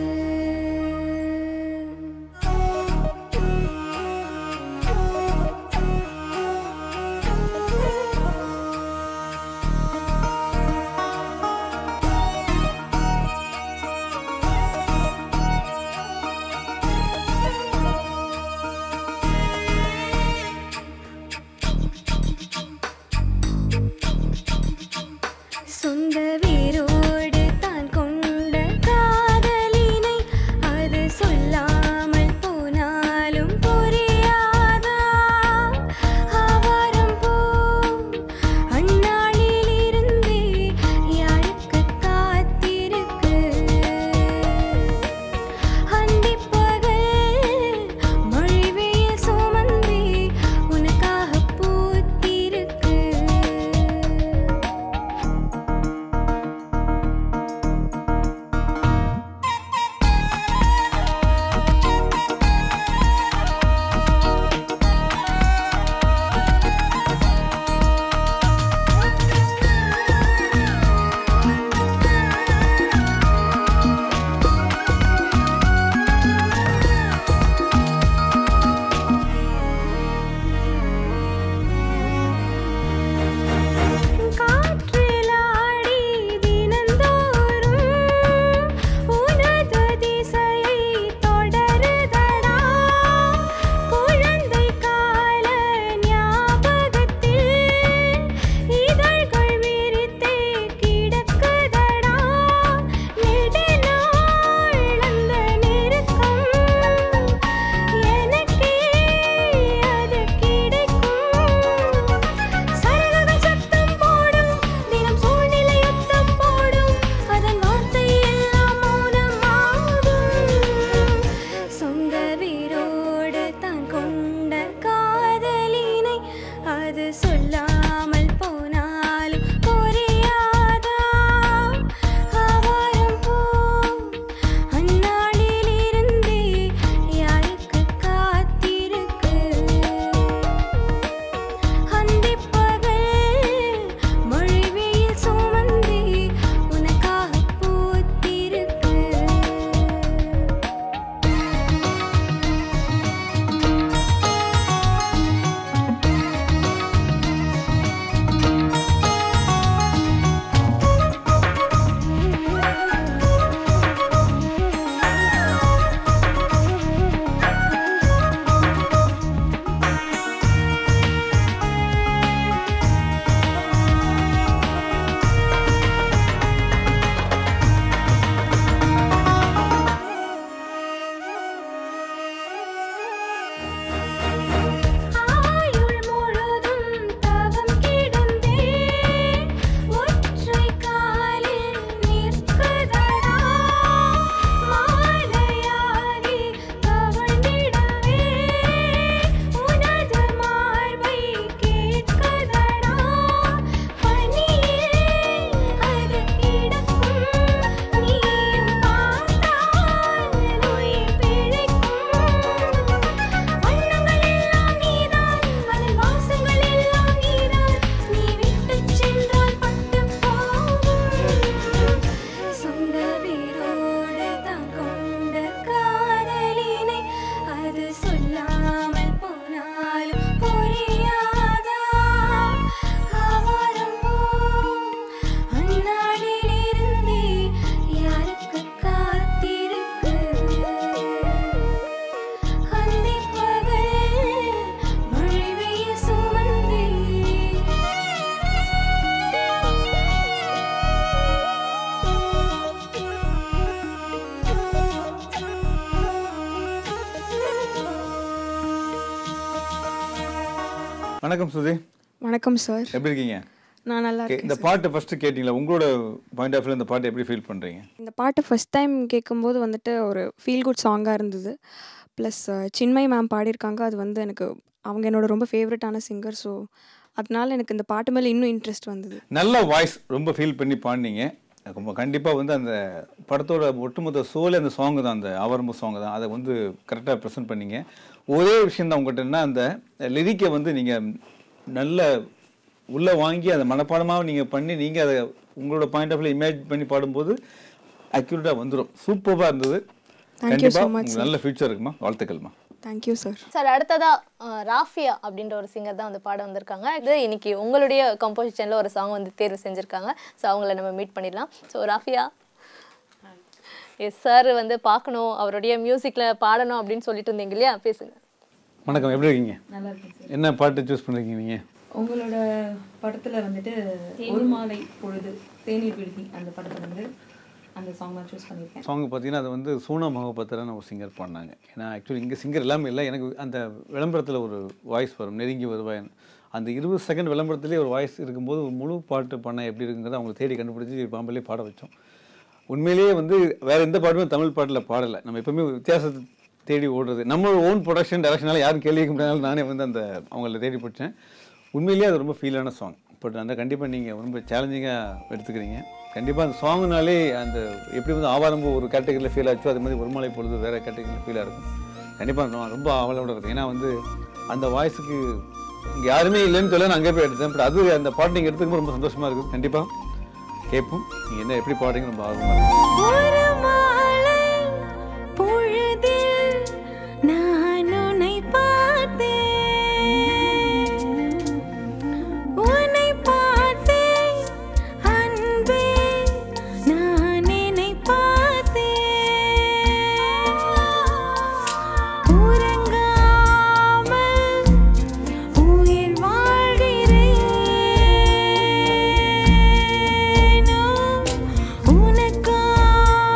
வணக்கம் சுதி வணக்கம் சார் எப்படி இருக்கீங்க நான் நல்லா கே- இந்த பாட்டு ஃபர்ஸ்ட் கேட்டிங்களா உங்களோட பாயிண்ட் ஆஃப் வியூ இந்த பாட்டு எப்படி ஃபீல் பண்றீங்க இந்த பாட்டு ஃபஸ்ட் டைம் கேட்கும்போது வந்துட்டு ஒரு ஃபீல் குட் சாங்காக இருந்தது ப்ளஸ் சின்மை மேம் பாடியிருக்காங்க அது வந்து எனக்கு அவங்க என்னோட ரொம்ப ஃபேவரட்டான சிங்கர் ஸோ அதனால எனக்கு இந்த பாட்டு மேலே இன்னும் இன்ட்ரெஸ்ட் வந்தது நல்ல வாய்ஸ் ரொம்ப ஃபீல் பண்ணி பாடினீங்க ரொம்ப கண்டிப்பாக வந்து அந்த படத்தோட ஒட்டுமொத்த சோல் அந்த சாங் தான் அந்த ஆவரம்பு சாங் தான் அதை வந்து கரெக்டாக ப்ரெசென்ட் பண்ணீங்க ஒரே விஷயம் தான் உங்கள்கிட்ட என்ன அந்த லிரிக்கை வந்து நீங்கள் நல்ல உள்ளே வாங்கி அதை மனப்பாடமாக நீங்கள் பண்ணி நீங்கள் அதை உங்களோட பாயிண்ட் ஆஃப் இமேஜ் பண்ணி பாடும்போது அக்யூரேட்டாக வந்துடும் சூப்பராக இருந்தது Thank you so கண்டிப்பாக much, உங்களுக்கு நல்ல ஃபியூச்சர் இருக்குமா வாழ்த்துக்கள்மா தேங்க்யூ சார் சார் அடுத்ததா அஹ், ராஃபியா அப்படின்ற ஒரு சிங்கர் தான் வந்து பாட வந்திருக்காங்க இது இன்னைக்கு உங்களுடைய கம்போசிஷன்ல ஒரு சாங் வந்து தேர்வு செஞ்சிருக்காங்க ஸோ அவங்கள நம்ம மீட் பண்ணிடலாம் ஸோ ராஃபியா எஸ் சார் வந்து பார்க்கணும் அவருடைய மியூசிக்ல பாடணும் அப்படின்னு சொல்லிட்டு இருந்தீங்க இல்லையா பேசுங்க வணக்கம் எப்படி இருக்கீங்க நல்லா இருக்கேன் சார் என்ன பாட்டு சூஸ் பண்ணுறீங்க நீங்கள் உங்களோட படத்தில் வந்துட்டு ஒரு மாலை பொழுது தேநீர் விடுதி அந்த படத்தை வந்து அந்த சாங் தான் சூஸ் பண்ணியிருக்கேன் சாங் பார்த்தீங்கன்னா அது வந்து சோனா மகபத்திரன்னு ஒரு சிங்கர் பாடினாங்க ஏன்னா ஆக்சுவலி இங்கே சிங்கர் எல்லாமே இல்லை எனக்கு அந்த விளம்பரத்தில் ஒரு வாய்ஸ் வரும் நெருங்கி வருவாய் அந்த இருபது செகண்ட் விளம்பரத்திலே ஒரு வாய்ஸ் இருக்கும்போது ஒரு முழு பாட்டு பண்ண எப்படி இருக்குங்கிறத அவங்க தேடி கண்டுபிடிச்சி பாம்பேலே பாட வச்சோம் உண்மையிலேயே வந்து வேறு எந்த பாட்டுமே தமிழ் பாட்டில் பாடலை நம்ம எப்பவுமே வித்தியாசத்தை தேடி ஓடுறது நம்ம ஓன் ப்ரொடக்ஷன் டைரக்ஷனால யாரும் கேள்வி கேட்க முடியாத நானே வந்து அந்த அவங்கள தேடி பிடிச்சேன் உண்மையிலேயே அது ரொம்ப ஃபீலான சாங் பட் அந்த கண்டிப்பாக நீங்கள் ரொம்ப சேலஞ்சிங்காக எடுத்துக்கிறீங்க கண்டிப்பாக அந்த சாங்குனாலே அந்த எப்படி வந்து ஆவாரம்பு ஒரு கேட்டகரியில் ஃபீல் ஆச்சோ அது மாதிரி ஒரு மலை பொழுது வேறு கேட்டகரியில் ஃபீலாக இருக்கும் கண்டிப்பாக நான் ரொம்ப ஆவலோட இருக்கேன் ஏன்னா வந்து அந்த வாய்ஸுக்கு இங்கே யாருமே இல்லைன்னு சொல்ல நான் அங்கே போய் எடுத்தேன் பட் அது அந்த பாட்டு நீங்கள் எடுத்துக்கும் ரொம்ப சந்தோஷமாக இருக்குது கண்டிப்பாக கேட்போம் நீங்கள் என்ன எப்படி பாடுறீங்க ரொம்ப ஆர்வமாக இருக்குது ஒரு மாலை பொழுதில் நான் உன்னை பார்த்தேன் உன்னை பார்த்தேன் அன்பே நான் என்னை பார்த்தேன் உறங்காமல் உயிர் வாழ்கிறேன் உனக்காக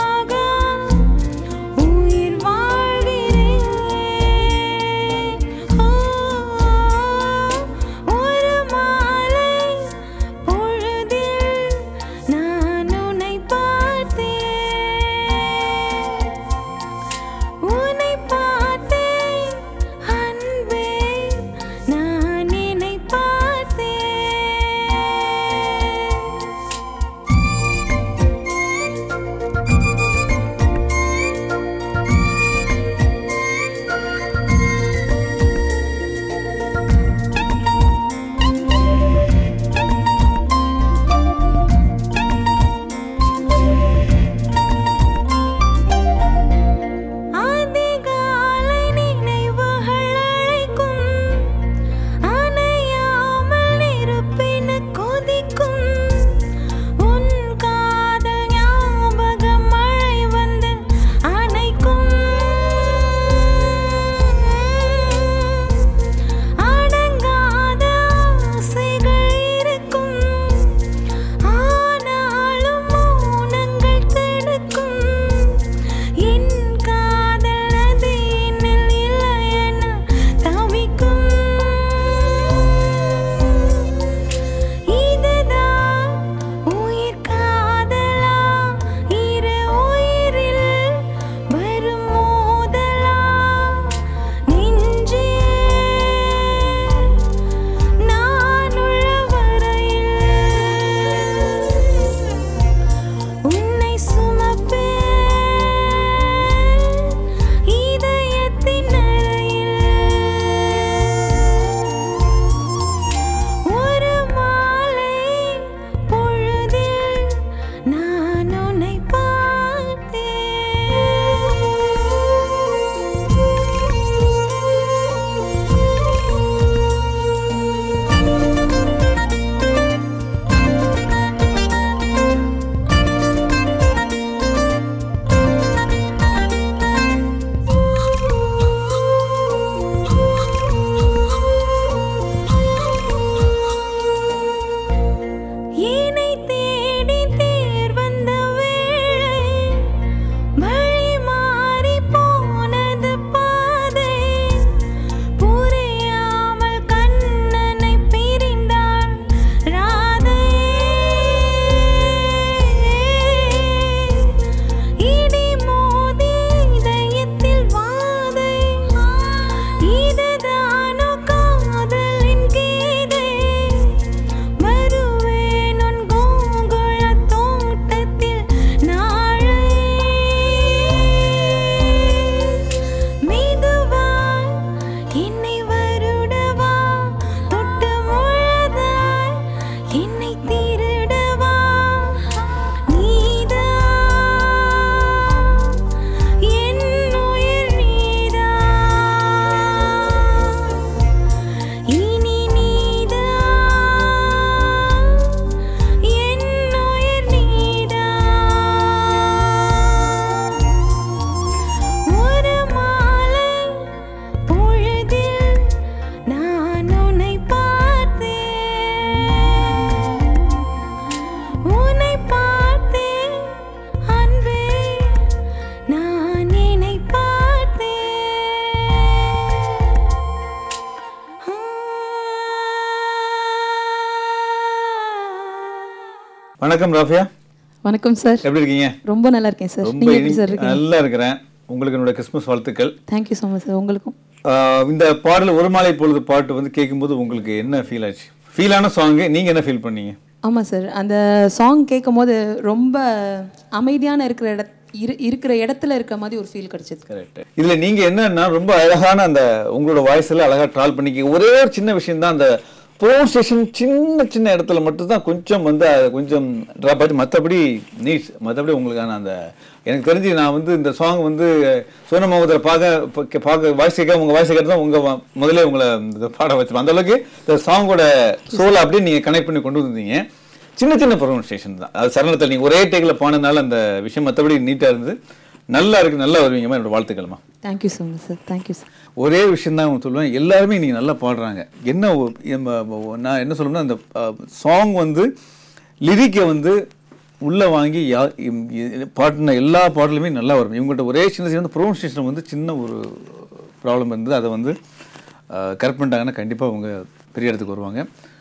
வணக்கம் ராஃபியா வணக்கம் சார் எப்படி இருக்கீங்க ரொம்ப நல்லா இருக்கேன் சார் ரொம்ப நீங்க எப்படி இனி- சார் இருக்கீங்க நல்லா இருக்கிறேன் உங்களுக்கு என்னோட கிறிஸ்மஸ் வாழ்த்துக்கள் தேங்க்யூ ஸோ மச் சார் உங்களுக்கும் ஆஹ் இந்த பாடல் ஒரு மாலை பொழுது பாட்டு வந்து கேட்கும்போது உங்களுக்கு என்ன ஃபீல் ஆச்சு ஃபீலான சாங்கு நீங்கள் என்ன ஃபீல் பண்ணீங்க ஆமாம் சார் அந்த சாங் கேட்கும் போது ரொம்ப அமைதியான இருக்கிற இட இரு இருக்கிற இடத்துல இருக்க மாதிரி ஒரு ஃபீல் கிடைச்சது கரெக்ட் இதில் நீங்கள் என்னன்னா ரொம்ப அழகான அந்த உங்களோட வாய்ஸில் அழகாக ட்ரால் பண்ணிக்க ஒரே ஒரு சின்ன விஷயம் தான் அந்த ப்ரொனன்சியேஷன் சின்ன சின்ன இடத்துல மட்டும் தான் கொஞ்சம் வந்து அதை கொஞ்சம் ட்ராப் ஆச்சு மற்றபடி நீட்ஸ் மற்றபடி உங்களுக்கான அந்த எனக்கு தெரிஞ்சு நான் வந்து இந்த சாங் வந்து சோன முகத்தில் பார்க்க ப- பார்க்க வாய்ஸ் கேட்க உங்கள் வாய்ஸ் கேட்டு தான் உங்கள் முதல்ல உங்களை இந்த பாட வச்சு அந்த அளவுக்கு இந்த சாங்கோட சோலை அப்படியே நீங்கள் கனெக்ட் பண்ணி கொண்டு வந்திருந்தீங்க சின்ன சின்ன ப்ரொனன்சியேஷன் தான் அது சரணத்தில் நீங்கள் ஒரே டேக்கில் பாடினால அந்த விஷயம் மற்றபடி நீட்டாக இருந்தது நல்லா இருக்கு நல்லா வருவீங்கம்மா என்னோட வாழ்த்துக்கள்மா thank you so much sir thank you sir ஒரே விஷயம் தான் சொல்லுவேன் எல்லாருமே நீங்கள் நல்லா பாடுறாங்க என்ன ஒ- நம்ம- நான் என்ன சொல்லணும்னா அந்த சாங் வந்து லிரிக்கை வந்து உள்ளே வாங்கி யா இம்- இ- பாடின எல்லா பாடலுமே நல்லா வரும் இவங்கள்ட்ட ஒரே சின்ன சின்ன ப்ரொனன்சியேஷன் வந்து சின்ன ஒரு ப்ராப்ளம் இருந்தது அதை வந்து கரெக்ட் பண்ணிட்டாங்கன்னா கண்டிப்பாக அவங்க பெரிய இடத்துக்கு வருவாங்க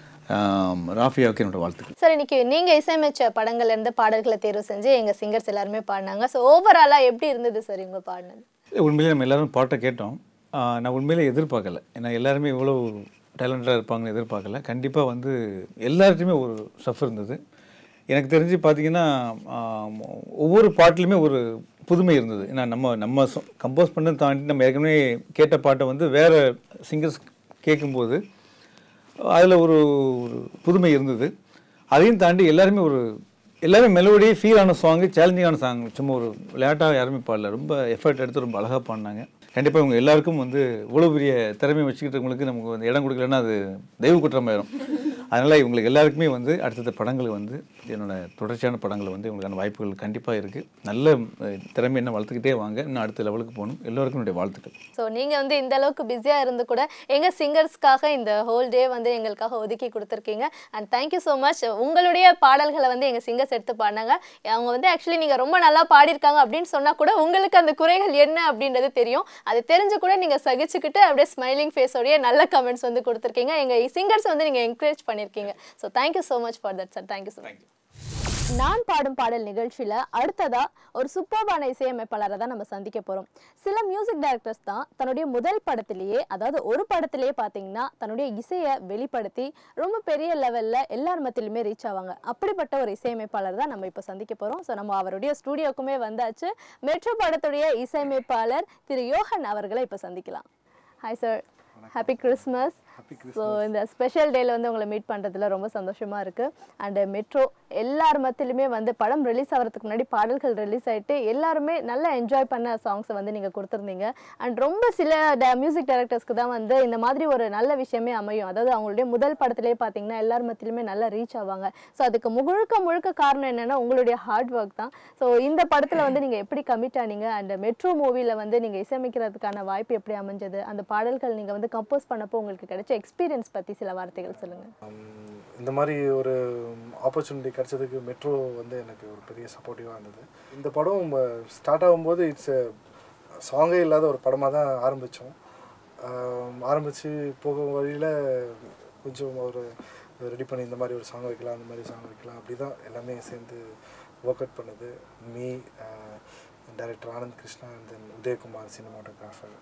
ஆம், ராஃபியாவுக்கு என்னோட வாழ்த்துக்கள் சார் இன்னைக்கு நீங்க இசையமைச்ச படங்கள்ல இருந்து பாடல்களை தேர்வு செஞ்சு எங்க சிங்கர்ஸ் எல்லாருமே பாடினாங்க ஸோ ஓவராலா எப்படி இருந்தது சார் இவங்க பாடினது உண்மையிலே நம்ம எல்லாரும் பாட்டை கேட்டோம் ஆஹ் நான் உண்மையிலே எதிர்பார்க்கல ஏன்னா எல்லாருமே இவ்வளோ டேலண்டாக இருப்பாங்கன்னு எதிர்பார்க்கல கண்டிப்பாக வந்து எல்லார்ட்டையுமே ஒரு ஸ்டஃப் இருந்தது எனக்கு தெரிஞ்சு பார்த்தீங்கன்னா ஆம், ஒவ்வொரு பாட்டிலுமே ஒரு புதுமை இருந்தது ஏன்னா நம்ம நம்ம கம்போஸ் பண்ணதை தாண்டி நம்ம ஏற்கனவே கேட்ட பாட்டை வந்து வேறு சிங்கர்ஸ் கேட்கும்போது அதில் ஒரு ஒரு புதுமை இருந்தது அதையும் தாண்டி எல்லாருமே ஒரு எல்லாருமே மெலோடி ஃபீல் ஆன சாங்கு சேலஞ்சிங்கான சாங் சும்மா ஒரு விளையாட்டாக யாருமே பாடல ரொம்ப எஃபர்ட் எடுத்து ரொம்ப அழகாக பாடினாங்க கண்டிப்பாக இவங்க எல்லாருக்கும் வந்து இவ்வளோ பெரிய திறமையை வச்சுக்கிட்டவங்களுக்கு நமக்கு வந்து இடம் கொடுக்கலன்னா அது தெய்வ குற்றமாயிரும் அதனால் இவங்களுக்கு எல்லாருக்குமே வந்து அடுத்தடுத்த படங்கள் வந்து என்னோட தொடர்ச்சியான படங்கள் வந்து இவங்களுக்கான வாய்ப்புகள் கண்டிப்பாக இருக்குது நல்ல அஹ், திறமை என்ன வளர்த்துக்கிட்டே வாங்க இன்னும் அடுத்த லெவலுக்கு போகணும் எல்லோருக்கும் என்னுடைய வாழ்த்துக்கள் ஸோ நீங்க வந்து இந்த அளவுக்கு பிஸியா இருந்து கூட எங்க சிங்கர்ஸ்க்காக இந்த ஹோல் டே வந்து எங்களுக்காக ஒதுக்கி கொடுத்துருக்கீங்க அண்ட் தேங்க்யூ ஸோ மச் உங்களுடைய பாடல்களை வந்து எங்க சிங்கர்ஸ் எடுத்து பாடினாங்க அவங்க வந்து ஆக்சுவலி நீங்க ரொம்ப நல்லா பாடியிருக்காங்க அப்படின்னு சொன்னா கூட உங்களுக்கு அந்த குறைகள் என்ன அப்படின்றது தெரியும் அது தெரிஞ்சு கூட நீங்க சகிச்சுக்கிட்டு அப்படியே ஸ்மைலிங் ஃபேஸோடய நல்ல கமெண்ட்ஸ் வந்து கொடுத்துருக்கீங்க எங்க சிங்கர்ஸ் வந்து நீங்க என்கரேஜ் பண்ணியிருக்கீங்க so thank you so much for that sir thank you so much நான் பாடும் பாடல் நிகழ்ச்சியில அடுத்ததா ஒரு சூப்பர்பான இசையமைப்பாளரை தான் நம்ம சந்திக்க போறோம் சில மியூசிக் டைரக்டர்ஸ் தான் தன்னுடைய முதல் படத்திலேயே அதாவது ஒரு படத்திலேயே பார்த்தீங்கன்னா தன்னுடைய இசையை வெளிப்படுத்தி ரொம்ப பெரிய லெவல்ல எல்லார் மத்தியிலுமே ரீச் ஆவாங்க அப்படிப்பட்ட ஒரு இசையமைப்பாளர் தான் நம்ம இப்போ சந்திக்க போறோம் ஸோ நம்ம அவருடைய ஸ்டூடியோக்குமே வந்தாச்சு மெட்ரோ படத்துடைய இசையமைப்பாளர் திரு யோகன் அவர்களை இப்போ சந்திக்கலாம் hi sir happy Christmas so இந்த ஸ்பெஷல் டேல வந்து உங்களை மீட் பண்ணுறதுல ரொம்ப சந்தோஷமா இருக்கு அண்ட் மெட்ரோ எல்லார் மத்தியிலுமே வந்து படம் ரிலீஸ் ஆகிறதுக்கு முன்னாடி பாடல்கள் ரிலீஸ் ஆயிட்டு எல்லாருமே நல்லா என்ஜாய் பண்ண சாங்ஸை வந்து நீங்கள் கொடுத்துருந்தீங்க அண்ட் ரொம்ப சில மியூசிக் டைரக்டர்ஸ்க்கு தான் வந்து இந்த மாதிரி ஒரு நல்ல விஷயமே அமையும் அதாவது அவங்களுடைய முதல் படத்திலே பார்த்தீங்கன்னா எல்லார் மத்தியிலுமே நல்லா ரீச் ஆவாங்க ஸோ அதுக்கு முழுக்க முழுக்க காரணம் என்னன்னா உங்களுடைய ஹார்ட் ஒர்க் தான் ஸோ இந்த படத்தில் வந்து நீங்கள் எப்படி கமிட் ஆனீங்க அண்ட் மெட்ரோ மூவியில் வந்து நீங்கள் இசையமைக்கிறதுக்கான வாய்ப்பு எப்படி அமைஞ்சது அந்த பாடல்கள் நீங்கள் வந்து கம்போஸ் பண்ணப்போ உங்களுக்கு கிடைச்ச எக்ஸ்பீரியன்ஸ் பற்றி சில வார்த்தைகள் சொல்லுங்கள் இந்த மாதிரி ஒரு ஆப்பர்ச்சுனிட்டி கிடைச்சதுக்கு மெட்ரோ வந்து எனக்கு ஒரு பெரிய சப்போர்ட்டிவாக இருந்தது இந்த படம் ஸ்டார்ட் ஆகும்போது இட்ஸ் சாங்கே இல்லாத ஒரு படமாக தான் ஆரம்பித்தோம் ஆரம்பித்து போக வழியில் கொஞ்சம் ஒரு ரெடி பண்ணி இந்த மாதிரி ஒரு சாங் வைக்கலாம் அந்த மாதிரி சாங் வைக்கலாம் அப்படி தான் எல்லாமே சேர்ந்து ஒர்க் அவுட் பண்ணுது me director Anand Krishna and then Udayakumar cinematographer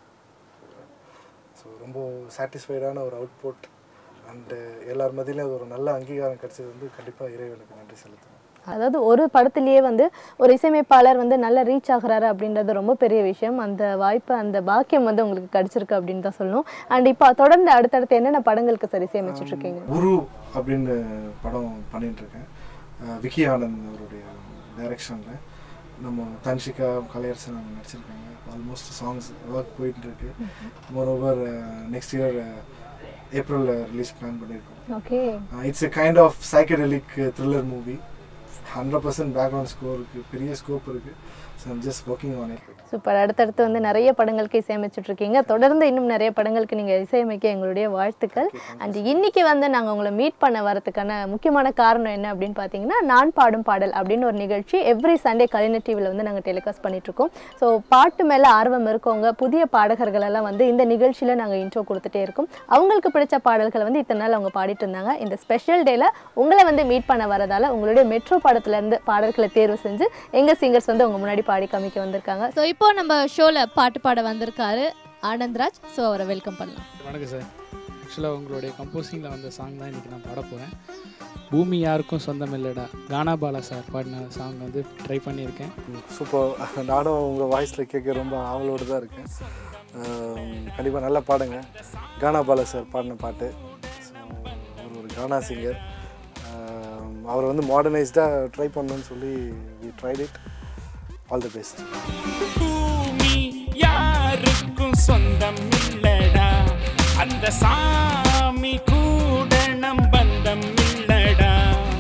so ரொம்ப சாட்டிஸ்ஃபைடான ஒரு அவுட்புட் அண்டு எல்லார் மத்தியிலும் அது ஒரு நல்ல அங்கீகாரம் கிடைச்சது வந்து கண்டிப்பாக இறைவனுக்கு நன்றி செலுத்தணும் அதாவது ஒரு படத்திலேயே வந்து ஒரு இசையமைப்பாளர் வந்து நல்லா ரீச் ஆகுறாரு அப்படின்றது ரொம்ப பெரிய விஷயம் அந்த வாய்ப்பு அந்த பாக்கியம் வந்து உங்களுக்கு கிடைச்சிருக்கு அப்படின்னு தான் சொல்லணும் அண்ட் இப்போ தொடர்ந்து அடுத்தடுத்து என்னென்ன படங்களுக்கு சார் இசையமைச்சிட்டு இருக்கீங்க குரு அப்படின்னு படம் பண்ணிட்டு இருக்கேன் அஹ் விக்கி ஆனந்த் அவருடைய டைரக்ஷனில் நம்ம தன்ஷிகா கலையரசன் அவங்க நடிச்சிருக்காங்க ஆல்மோஸ்ட் சாங்ஸ் ஒர்க் போயிட்டு இருக்கு மோரோவர் நெக்ஸ்ட் இயர் ஏப்ரலில் ரிலீஸ் பிளான் பண்ணியிருக்கோம் okay it's a kind of psychedelic thriller movie hundred percent background score இருக்குது பெரிய ஸ்கோப் இருக்குது so I'm just working on it super அடுத்தடுத்து வந்து நிறைய படங்களுக்கு இசையமைச்சிட்டு இருக்கீங்க தொடர்ந்து இன்னும் நிறைய படங்களுக்கு நீங்கள் இசையமைக்க எங்களுடைய வாழ்த்துக்கள் அண்ட் இன்னைக்கு வந்து நாங்கள் உங்களை மீட் பண்ண வரதுக்கான முக்கியமான காரணம் என்ன அப்படின்னு பார்த்தீங்கன்னா நான் பாடும் பாடல் அப்படின்னு ஒரு நிகழ்ச்சி எவ்ரி சண்டே கலைஞர் டிவியில் வந்து நாங்கள் டெலிகாஸ்ட் பண்ணிட்டு இருக்கோம் ஸோ பாட்டு மேலே ஆர்வம் இருக்கவங்க புதிய பாடகர்கள் எல்லாம் வந்து இந்த நிகழ்ச்சியில் நாங்கள் இன்ட்ரோ கொடுத்துட்டே இருக்கோம் அவங்களுக்கு பிடிச்ச பாடல்களை வந்து இத்தனை நாள் அவங்க பாடிட்டு இருந்தாங்க இந்த ஸ்பெஷல் டேல உங்களை வந்து மீட் பண்ண வரதால உங்களுடைய மெட்ரோ படத்துலேருந்து பாடல்களை தேர்வு செஞ்சு எங்கள் சிங்கர்ஸ் வந்து உங்க முன்னாடி பாடி காமிக்க வந்திருக்காங்க ஸோ இப்போ நம்ம ஷோவில் பாட்டு பாட வந்திருக்காரு ஆனந்த்ராஜ் ஸோ அவரை வெல்கம் பண்ணலாம் வணக்கம் சார் ஆக்சுவலாக உங்களுடைய கம்போசிங்கில் வந்த சாங் தான் இன்றைக்கி நான் பாட போகிறேன் பூமி யாருக்கும் சொந்தம் இல்லைடா கானா பாலா சார் பாடின சாங் வந்து ட்ரை பண்ணியிருக்கேன் சூப்பர் நானும் உங்கள் வாய்ஸில் கேட்க ரொம்ப ஆவலோடு தான் இருக்கேன் கண்டிப்பாக நல்லா பாடுங்க கானா பாலா சார் பாடின பாட்டு ஸோ அவர் ஒரு கானா சிங்கர் அவர் வந்து மாடர்னைஸ்டாக ட்ரை பண்ணணும்னு சொல்லி we tried it all the best பூமி யாருக்கும் சொந்தம் இல்லடா அந்த சாமி கூட நம் பந்தம் இல்லடா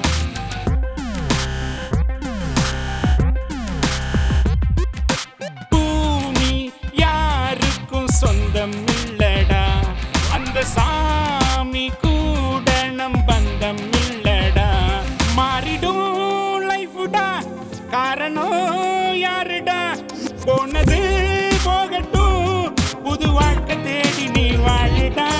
பூமி யாருக்கும் சொந்தம் இல்லடா அந்த சாமி கூட நம் பந்தம் இல்லடா மாறிடும் லைஃபுடா காரணம் யாருடா போனது போகட்டும் புது வாழ்க்கை தேடி நீ வாழுடா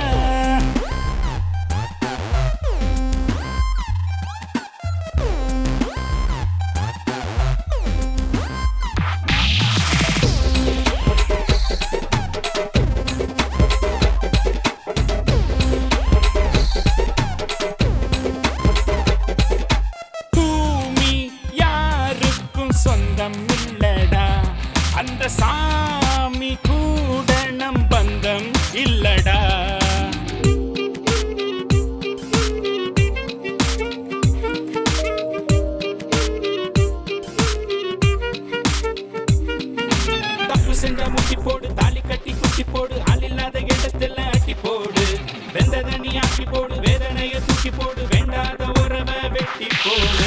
பூமி யாருக்கும் சொந்தம் இல்லடா அந்த சாமி கூட நம் பந்தம் இல்லடா தப்பு செஞ்சா முட்டி போடு தாலி கட்டி குட்டி போடு ஆள் இல்லாத இடத்துல அட்டி போடு வெந்தத நீ ஆக்கி போடு வேதனைய தூக்கி போடு வேண்டாத உறவை வெட்டி போடு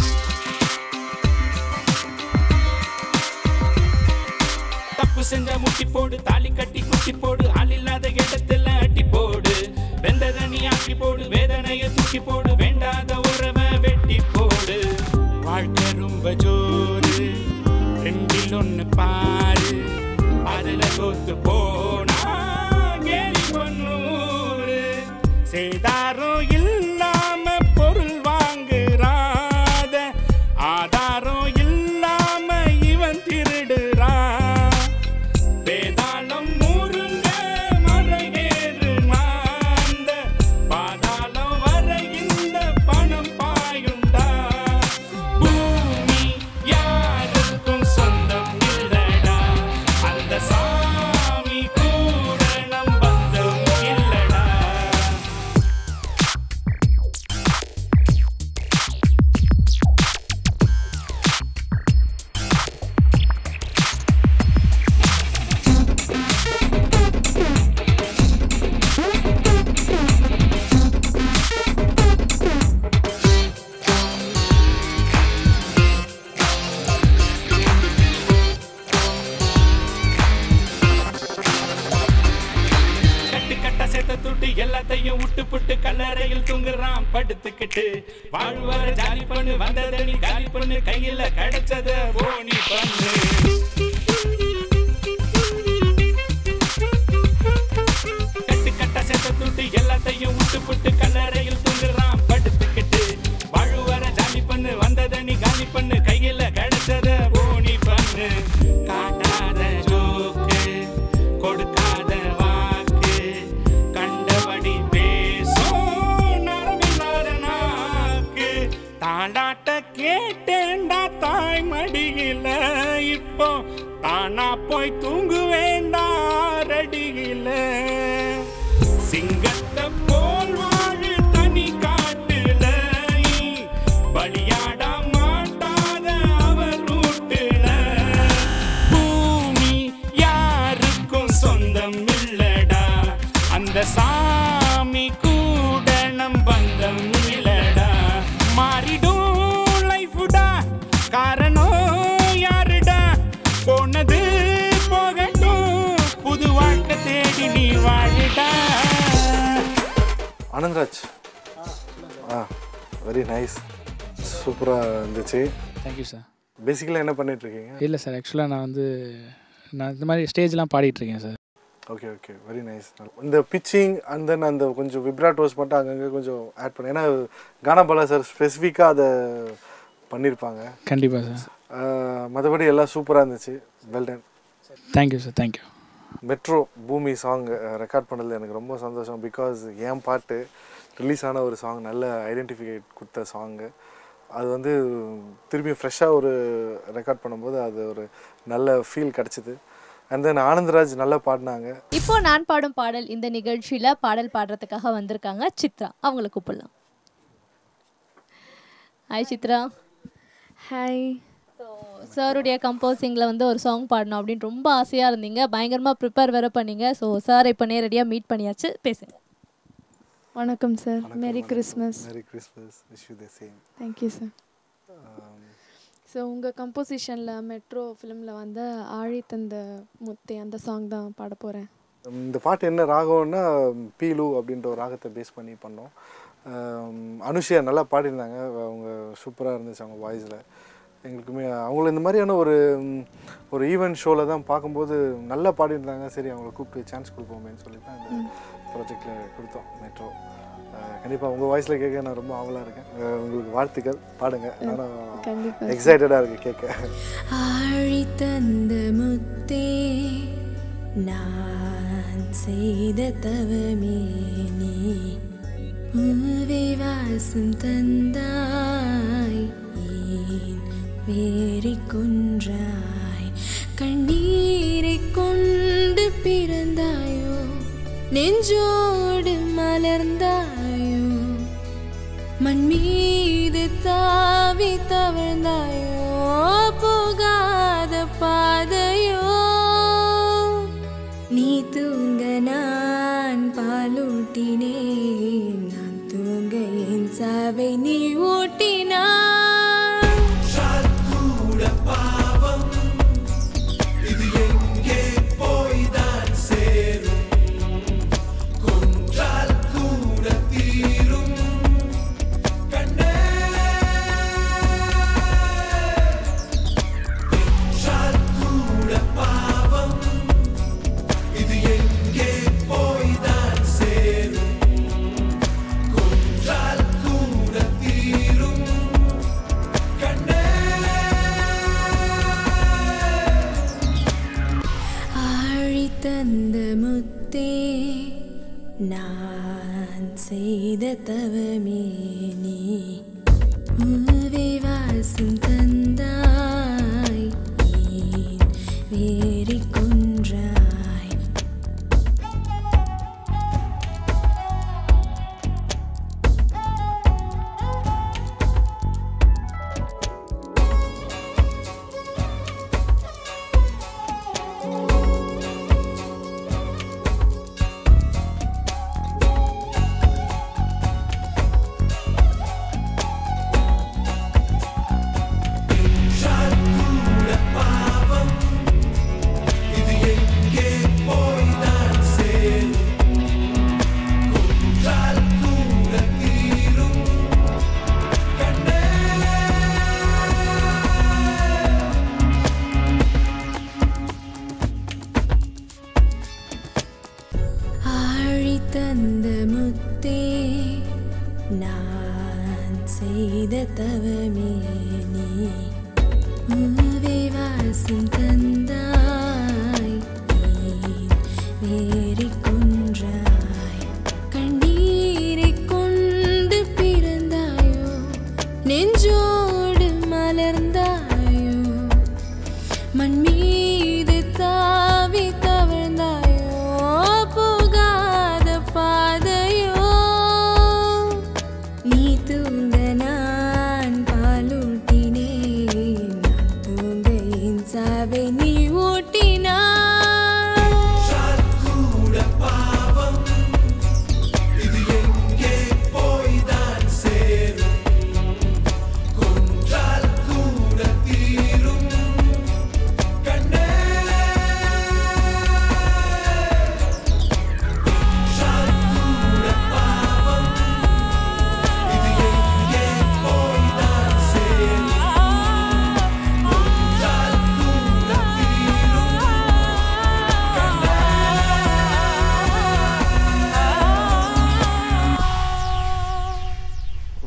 தப்பு செஞ்சா முட்டி போடு தாலி கட்டி குட்டி போடு ஆள் இல்லாத இடத்துல அட்டி போடு வெந்தத நீ ஆக்கி போடு வேதனைய தூக்கி போடு வேண்டாத உறவை வெட்டி போடு வாழ்க்கை ரொம்ப ஜோரு ரெண்டில் ஒன்று பாரு அதுல தோத்து போனா கேலி பண்ணூரு சேதாரம் இல்லாம பொருள் வாங்குறாத ஆதாரம் இல்லாம இவன் திருடுறான் வேதாளம் முருங்க மறையேறு மாந்த பாதாளம் வர இந்த பணம் பாயுண்டா பூமி யாருக்கும் சொந்தம் இல்லடா அந்த சாமி கூட நம் பந்தம் இல்லடா கட்டு கட்ட சேர்த்த துட்டு எல்லாத்தையும் விட்டு புட்டு கல்லறையில் தூங்குறான் படுத்துக்கிட்டு வாழ்வார ஜாலி பண்ணு வந்ததனி காலி பண்ணு கையில கிடைச்சத ஓனி பண்ணு கட்டு கட்ட சேர்த்த துட்டு எல்லாத்தையும் விட்டு புட்டு கல்லறையில் தூங்குறான் படுத்துக்கிட்டு வாழ்வார ஜாலி பண்ணு வந்ததனி காலி பண்ணு கையில கிடைச்சத ஓனி பண்ணு காட்டாத ஜோக்கு கொடுக்காத வாக்கு கண்டபடி பேசும் நரம்பில்லாத நாக்கு தாண்டாட்ட கேட்டேன்டா தாய் மடியில இப்போ தானா போய் தூங்கு வேண்டாம் ரடியில சிங்கத்தை போல் வாழு தனி காட்டுல பலியாட மாட்டாத அவர் ரூட்டுல பூமி யாருக்கும் சொந்தம் இல்லடா அந்த சாமி கூட நம் பந்தம் இல்லடா மாறிடும் லைஃபுடா காரணம் யாருடா ஆனந்த்ராஜ் ஆ வெரி நைஸ் சூப்பராக இருந்துச்சு தேங்க்யூ சார் பேசிக்கலாக என்ன பண்ணிட்டு இருக்கீங்க இல்லை சார் ஆக்சுவலாக நான் வந்து நான் இந்த மாதிரி ஸ்டேஜ்லாம் பாடிட்டுருக்கேன் sir okay okay very nice இந்த பிச்சிங் அண்ட் தென் அந்த கொஞ்சம் விப்ராட்டோஸ் மட்டும் அங்கங்கே கொஞ்சம் ஆட் பண்ணி ஏன்னா கானா பாலா சார் ஸ்பெசிஃபிக்காக அதை பண்ணியிருப்பாங்க கண்டிப்பாக சார் மற்றபடி எல்லாம் சூப்பராக இருந்துச்சு well done thank you sir thank you Metro பூமி சாங் ரெக்கார்ட் பண்ணதில் எனக்கு ரொம்ப சந்தோஷம் பிகாஸ் என் பாட்டு ரிலீஸ் ஆன ஒரு சாங் நல்ல ஐடென்டிஃபிகேட் கொடுத்த சாங்கு அது வந்து திரும்பி ஃப்ரெஷ்ஷாக ஒரு ரெக்கார்ட் பண்ணும்போது அது ஒரு நல்ல ஃபீல் கிடச்சிது அண்ட் தென் ஆனந்தராஜ் நல்லா பாடினாங்க இப்போ நான் பாடும் பாடல் இந்த நிகழ்ச்சியில பாடல் பாடுறதுக்காக வந்திருக்காங்க சித்ரா அவங்கள கூப்பிடலாம் ஹாய் சித்ரா ஹாய் ஸோ சாருடைய கம்போசிங்கில் வந்து ஒரு சாங் பாடணும் அப்படின்னு ரொம்ப ஆசையாக இருந்தீங்க பயங்கரமாக ப்ரிப்பேர் வேற பண்ணீங்க ஸோ சார் இப்போ நேரடியாக மீட் பண்ணியாச்சு பேசுங்க வணக்கம் sir merry Christmas merry Christmas wish you the same thank you sir so உங்கள் கம்போசிஷனில் மெட்ரோ ஃபிலிமில் வந்து ஆழி தந்த முத்தே அந்த சாங் தான் பாட போகிறேன் இந்த பாட்டு என்ன ராகம்னா பீலு அப்படின்ற ஒரு ராகத்தை பேஸ் பண்ணி பண்ணோம் ஆம், அனுஷியா நல்லா பாடியிருந்தாங்க அவங்க சூப்பராக இருந்துச்சு அவங்க வாய்ஸில் எங்களுக்குமே அவங்கள இந்த மாதிரியான ஒரு ம், ஒரு ஈவெண்ட் ஷோவில் தான் பார்க்கும்போது நல்லா பாடியிருந்தாங்க சரி அவங்கள கூப்பிட்டு சான்ஸ் கொடுப்போமேன்னு சொல்லி தான் இந்த ப்ராஜெக்டில் கொடுத்தோம் மெட்ரோ கண்டிப்பாக உங்கள் வாய்ஸில் கேட்க நான் ரொம்ப ஆவலாக இருக்கேன் அஹ், உங்களுக்கு வாழ்த்துக்கள் பாடுங்க நானும் கண்டிப்பா. எக்ஸைட்டடாக இருக்கு கேட்க ஆழி தந்த முத்தே நான் செய்த தவமே நீ பூவே வாசம் தந்தாய் ஏன் வேறி கொன்றாய் கண்ணீரை கொண்டு பிறந்தாயோ நெஞ்சோடு மலர்ந்தாயோ மண் மீது தாவி தவழ்ந்தாயோ போகாத பாதையோ நீ தூங்க நான் பாலூட்டினேன் நான் தூங்க என் சாவை நீ ஊட்டினாய் இது எங்கே போய்தான் சேரும் கொன்றால் கூட தீரும் கண்ணே பெற்றால் கூட பாவம் இது எங்கே போய்தான் சேரும் கொன்றால் கூட தீரும் கண்ணே ஆழி தந்த முத்தே நான் செய்த தவமே நீ பூவே வாசம் தந்தாய் ஏன் வேறி கொன்றாய் இது எங்கே போய்தான் சேரும் கொன்றால் கூட தீரும் கண்ணே ஆழி தந்த முத்தே நான் செய்த தவமே நீ பூவே வாசம் தந்தாய் ஏன் வேறி கொன்றாய் கண்ணீரை கொண்டு பிறந்தாயோ நெஞ்சோடு மலர்ந்தாயோ மண் மீது தாவி தவழ்ந்தாயோ போகாத பாதையோ நீ தூங்க நான் பாலூட்டினேன் நான் தூங்க என் சாவை நீ ஊட்டினாய் கூட பாவம் இது எங்கே போய்தான் சேரும் கொன்றால் கூட தீரும் கண்ணே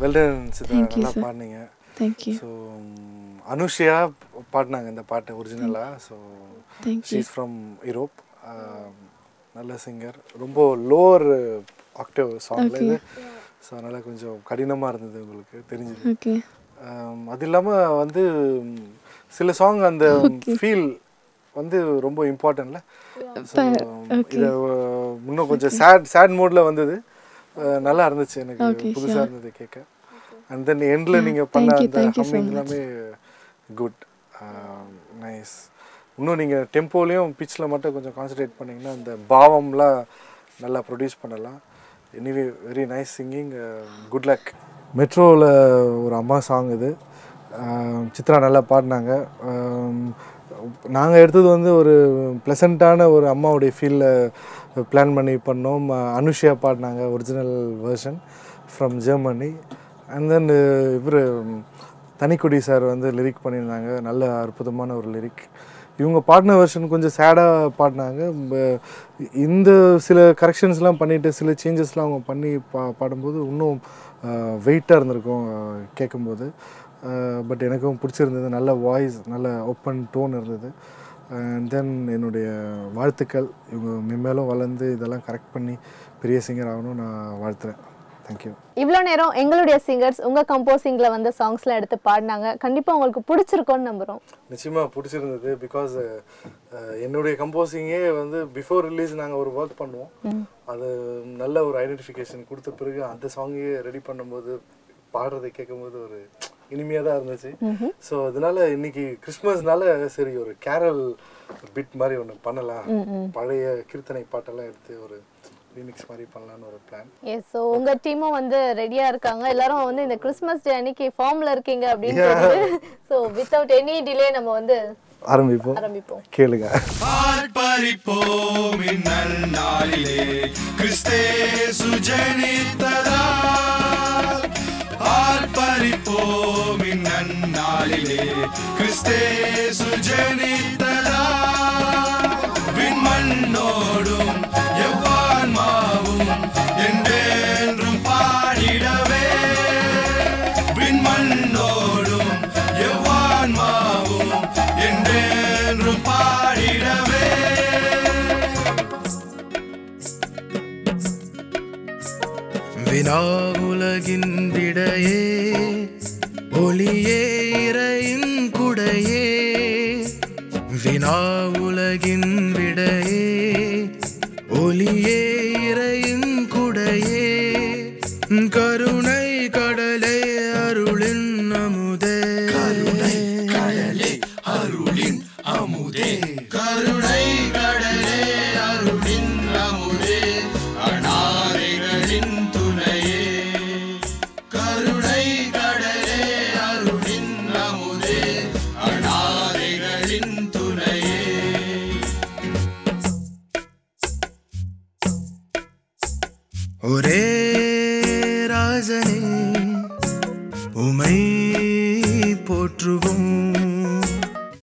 வெல்டன் சித்ரா Thank you, நல்லா sir. பாடினீங்க Thank you. ஸோ அனுஷியா பாடினாங்க இந்த பாட்டு ஒரிஜினலாக so Thank you. She's from Europe நல்ல சிங்கர் ரொம்ப லோவர் ஆக்டிவ் சாங்ல Okay. இது ஸோ அதனால் கொஞ்சம் கடினமாக இருந்தது உங்களுக்கு தெரிஞ்சது Okay. Um, அது இல்லாமல் வந்து ம், சில சாங் அந்த ஃபீல் வந்து ரொம்ப இம்பார்ட்டன்ட்ல ஸோ okay. இதை இன்னும் கொஞ்சம் சேட் சேட் மோடில் வந்தது அஹ், நல்லா இருந்துச்சு எனக்கு Okay, புதுசாக sure. இருந்தது கேட்க அண்ட் தென் எண்டில் Yeah, நீங்கள் பண்ண thank you, அந்த thank you so humming much. எல்லாமே குட் நைஸ் இன்னும் நீங்கள் டெம்போலையும் பிச்சில் மட்டும் கொஞ்சம் கான்சன்ட்ரேட் பண்ணிங்கன்னா அந்த பாவம்லாம் நல்லா ப்ரொடியூஸ் பண்ணலாம் anyway very nice singing good luck மெட்ரோவில் ஒரு அம்மா சாங் இது அஹ், சித்ரா நல்லா பாடினாங்க நாங்கள் எடுத்தது வந்து ஒரு ப்ளசண்ட்டான ஒரு அம்மாவுடைய ஃபீலில் பிளான் பண்ணி பண்ணோம் அஹ், அனுஷியா பாடினாங்க original version from Germany and then இவர் தனிக்குடி சார் வந்து லிரிக் பண்ணியிருந்தாங்க நல்ல அற்புதமான ஒரு லிரிக் இவங்க பாடின வெர்ஷன் கொஞ்சம் சேடாக பாடினாங்க ப- இந்த சில கரெக்ஷன்ஸ்லாம் பண்ணிவிட்டு சில சேஞ்சஸ்லாம் அவங்க பண்ணி பா பாடும்போது இன்னும் வெயிட்டாக இருந்திருக்கும் அஹ், கேட்கும்போது பட் எனக்கும் பிடிச்சிருந்தது நல்ல வாய்ஸ் நல்ல ஓப்பன் டோன் இருந்தது அண்ட் தென் என்னுடைய வாழ்த்துக்கள் இவங்க மென்மேலும் வளர்ந்து இதெல்லாம் கரெக்ட் பண்ணி பெரிய சிங்கர் ஆகணும்னு நான் வாழ்த்துறேன் தேங்க்யூ இவ்வளோ நேரம் எங்களுடைய சிங்கர்ஸ் உங்க கம்போசிங்ல வந்த சாங்ஸ்லாம் எடுத்து பாடினாங்க கண்டிப்பா உங்களுக்கு பிடிச்சிருக்கும்னு நம்புறோம் நிச்சயமாக பிடிச்சிருந்தது பிகாஸ் என்னுடைய கம்போசிங்கே வந்து பிஃபோர் ரிலீஸ் நாங்கள் ஒரு ஒர்க் பண்ணுவோம் அது நல்ல ஒரு ஐடென்டிஃபிகேஷன் கொடுத்த பிறகு அந்த சாங்கே ரெடி பண்ணும்போது பாடுறதை கேட்கும்போது ஒரு இனிமையாக தான் இருந்துச்சு ஸோ அதனால இன்னைக்கு கிறிஸ்மஸ்னால சரி ஒரு கேரல் பிட் மாதிரி ஒன்று பண்ணலாம் பழைய கீர்த்தனை பாட்டெல்லாம் எடுத்து ஒரு ரீமிக்ஸ் மாதிரி பண்ணலான்னு ஒரு பிளான் எஸ் ஸோ உங்க டீமும் வந்து ரெடியா இருக்காங்க எல்லாரும் வந்து இந்த கிறிஸ்மஸ் டே அன்னைக்கு ஃபார்ம்ல இருக்கீங்க அப்படின்னு தெரியுது ஸோ வித்தவுட் எனி டிலே நம்ம வந்து ஆரம்பிப்போம் ஆரம்பிப்போம் கேளுங்க ஆர்ப்பரிப்போம் இந்நன்னாளிலே கிறிஸ்தேசு ஜனித்ததால் ஆர்ப்பரிப்போம் இந்நன்னாளிலே கிறிஸ்தேசு ஜனித்ததால் விண்மண்ணோடும் எவ்வான்மாவும் என்றென்றும் பாடிடவே விண்மண்ணோடும் எவ்வான்மாவும் என்றென்றும் பாடிடவே வினாவுலகின் விடையே ஒளியே இறையின் குடையே வினாவுலகின் விடையே ஒளியே இறையின் குடையே கருணை கடலே அருளின் அமுதே கருணை கடலே அருளின் அமுதே கருணை கடலே அருளின் அமுதே அனாதைகளின் துணையே கருணை கடலே அருளின் அமுதே அனாதைகளின் துணையே ஒரே ராஜனே உமை போற்றுவோம்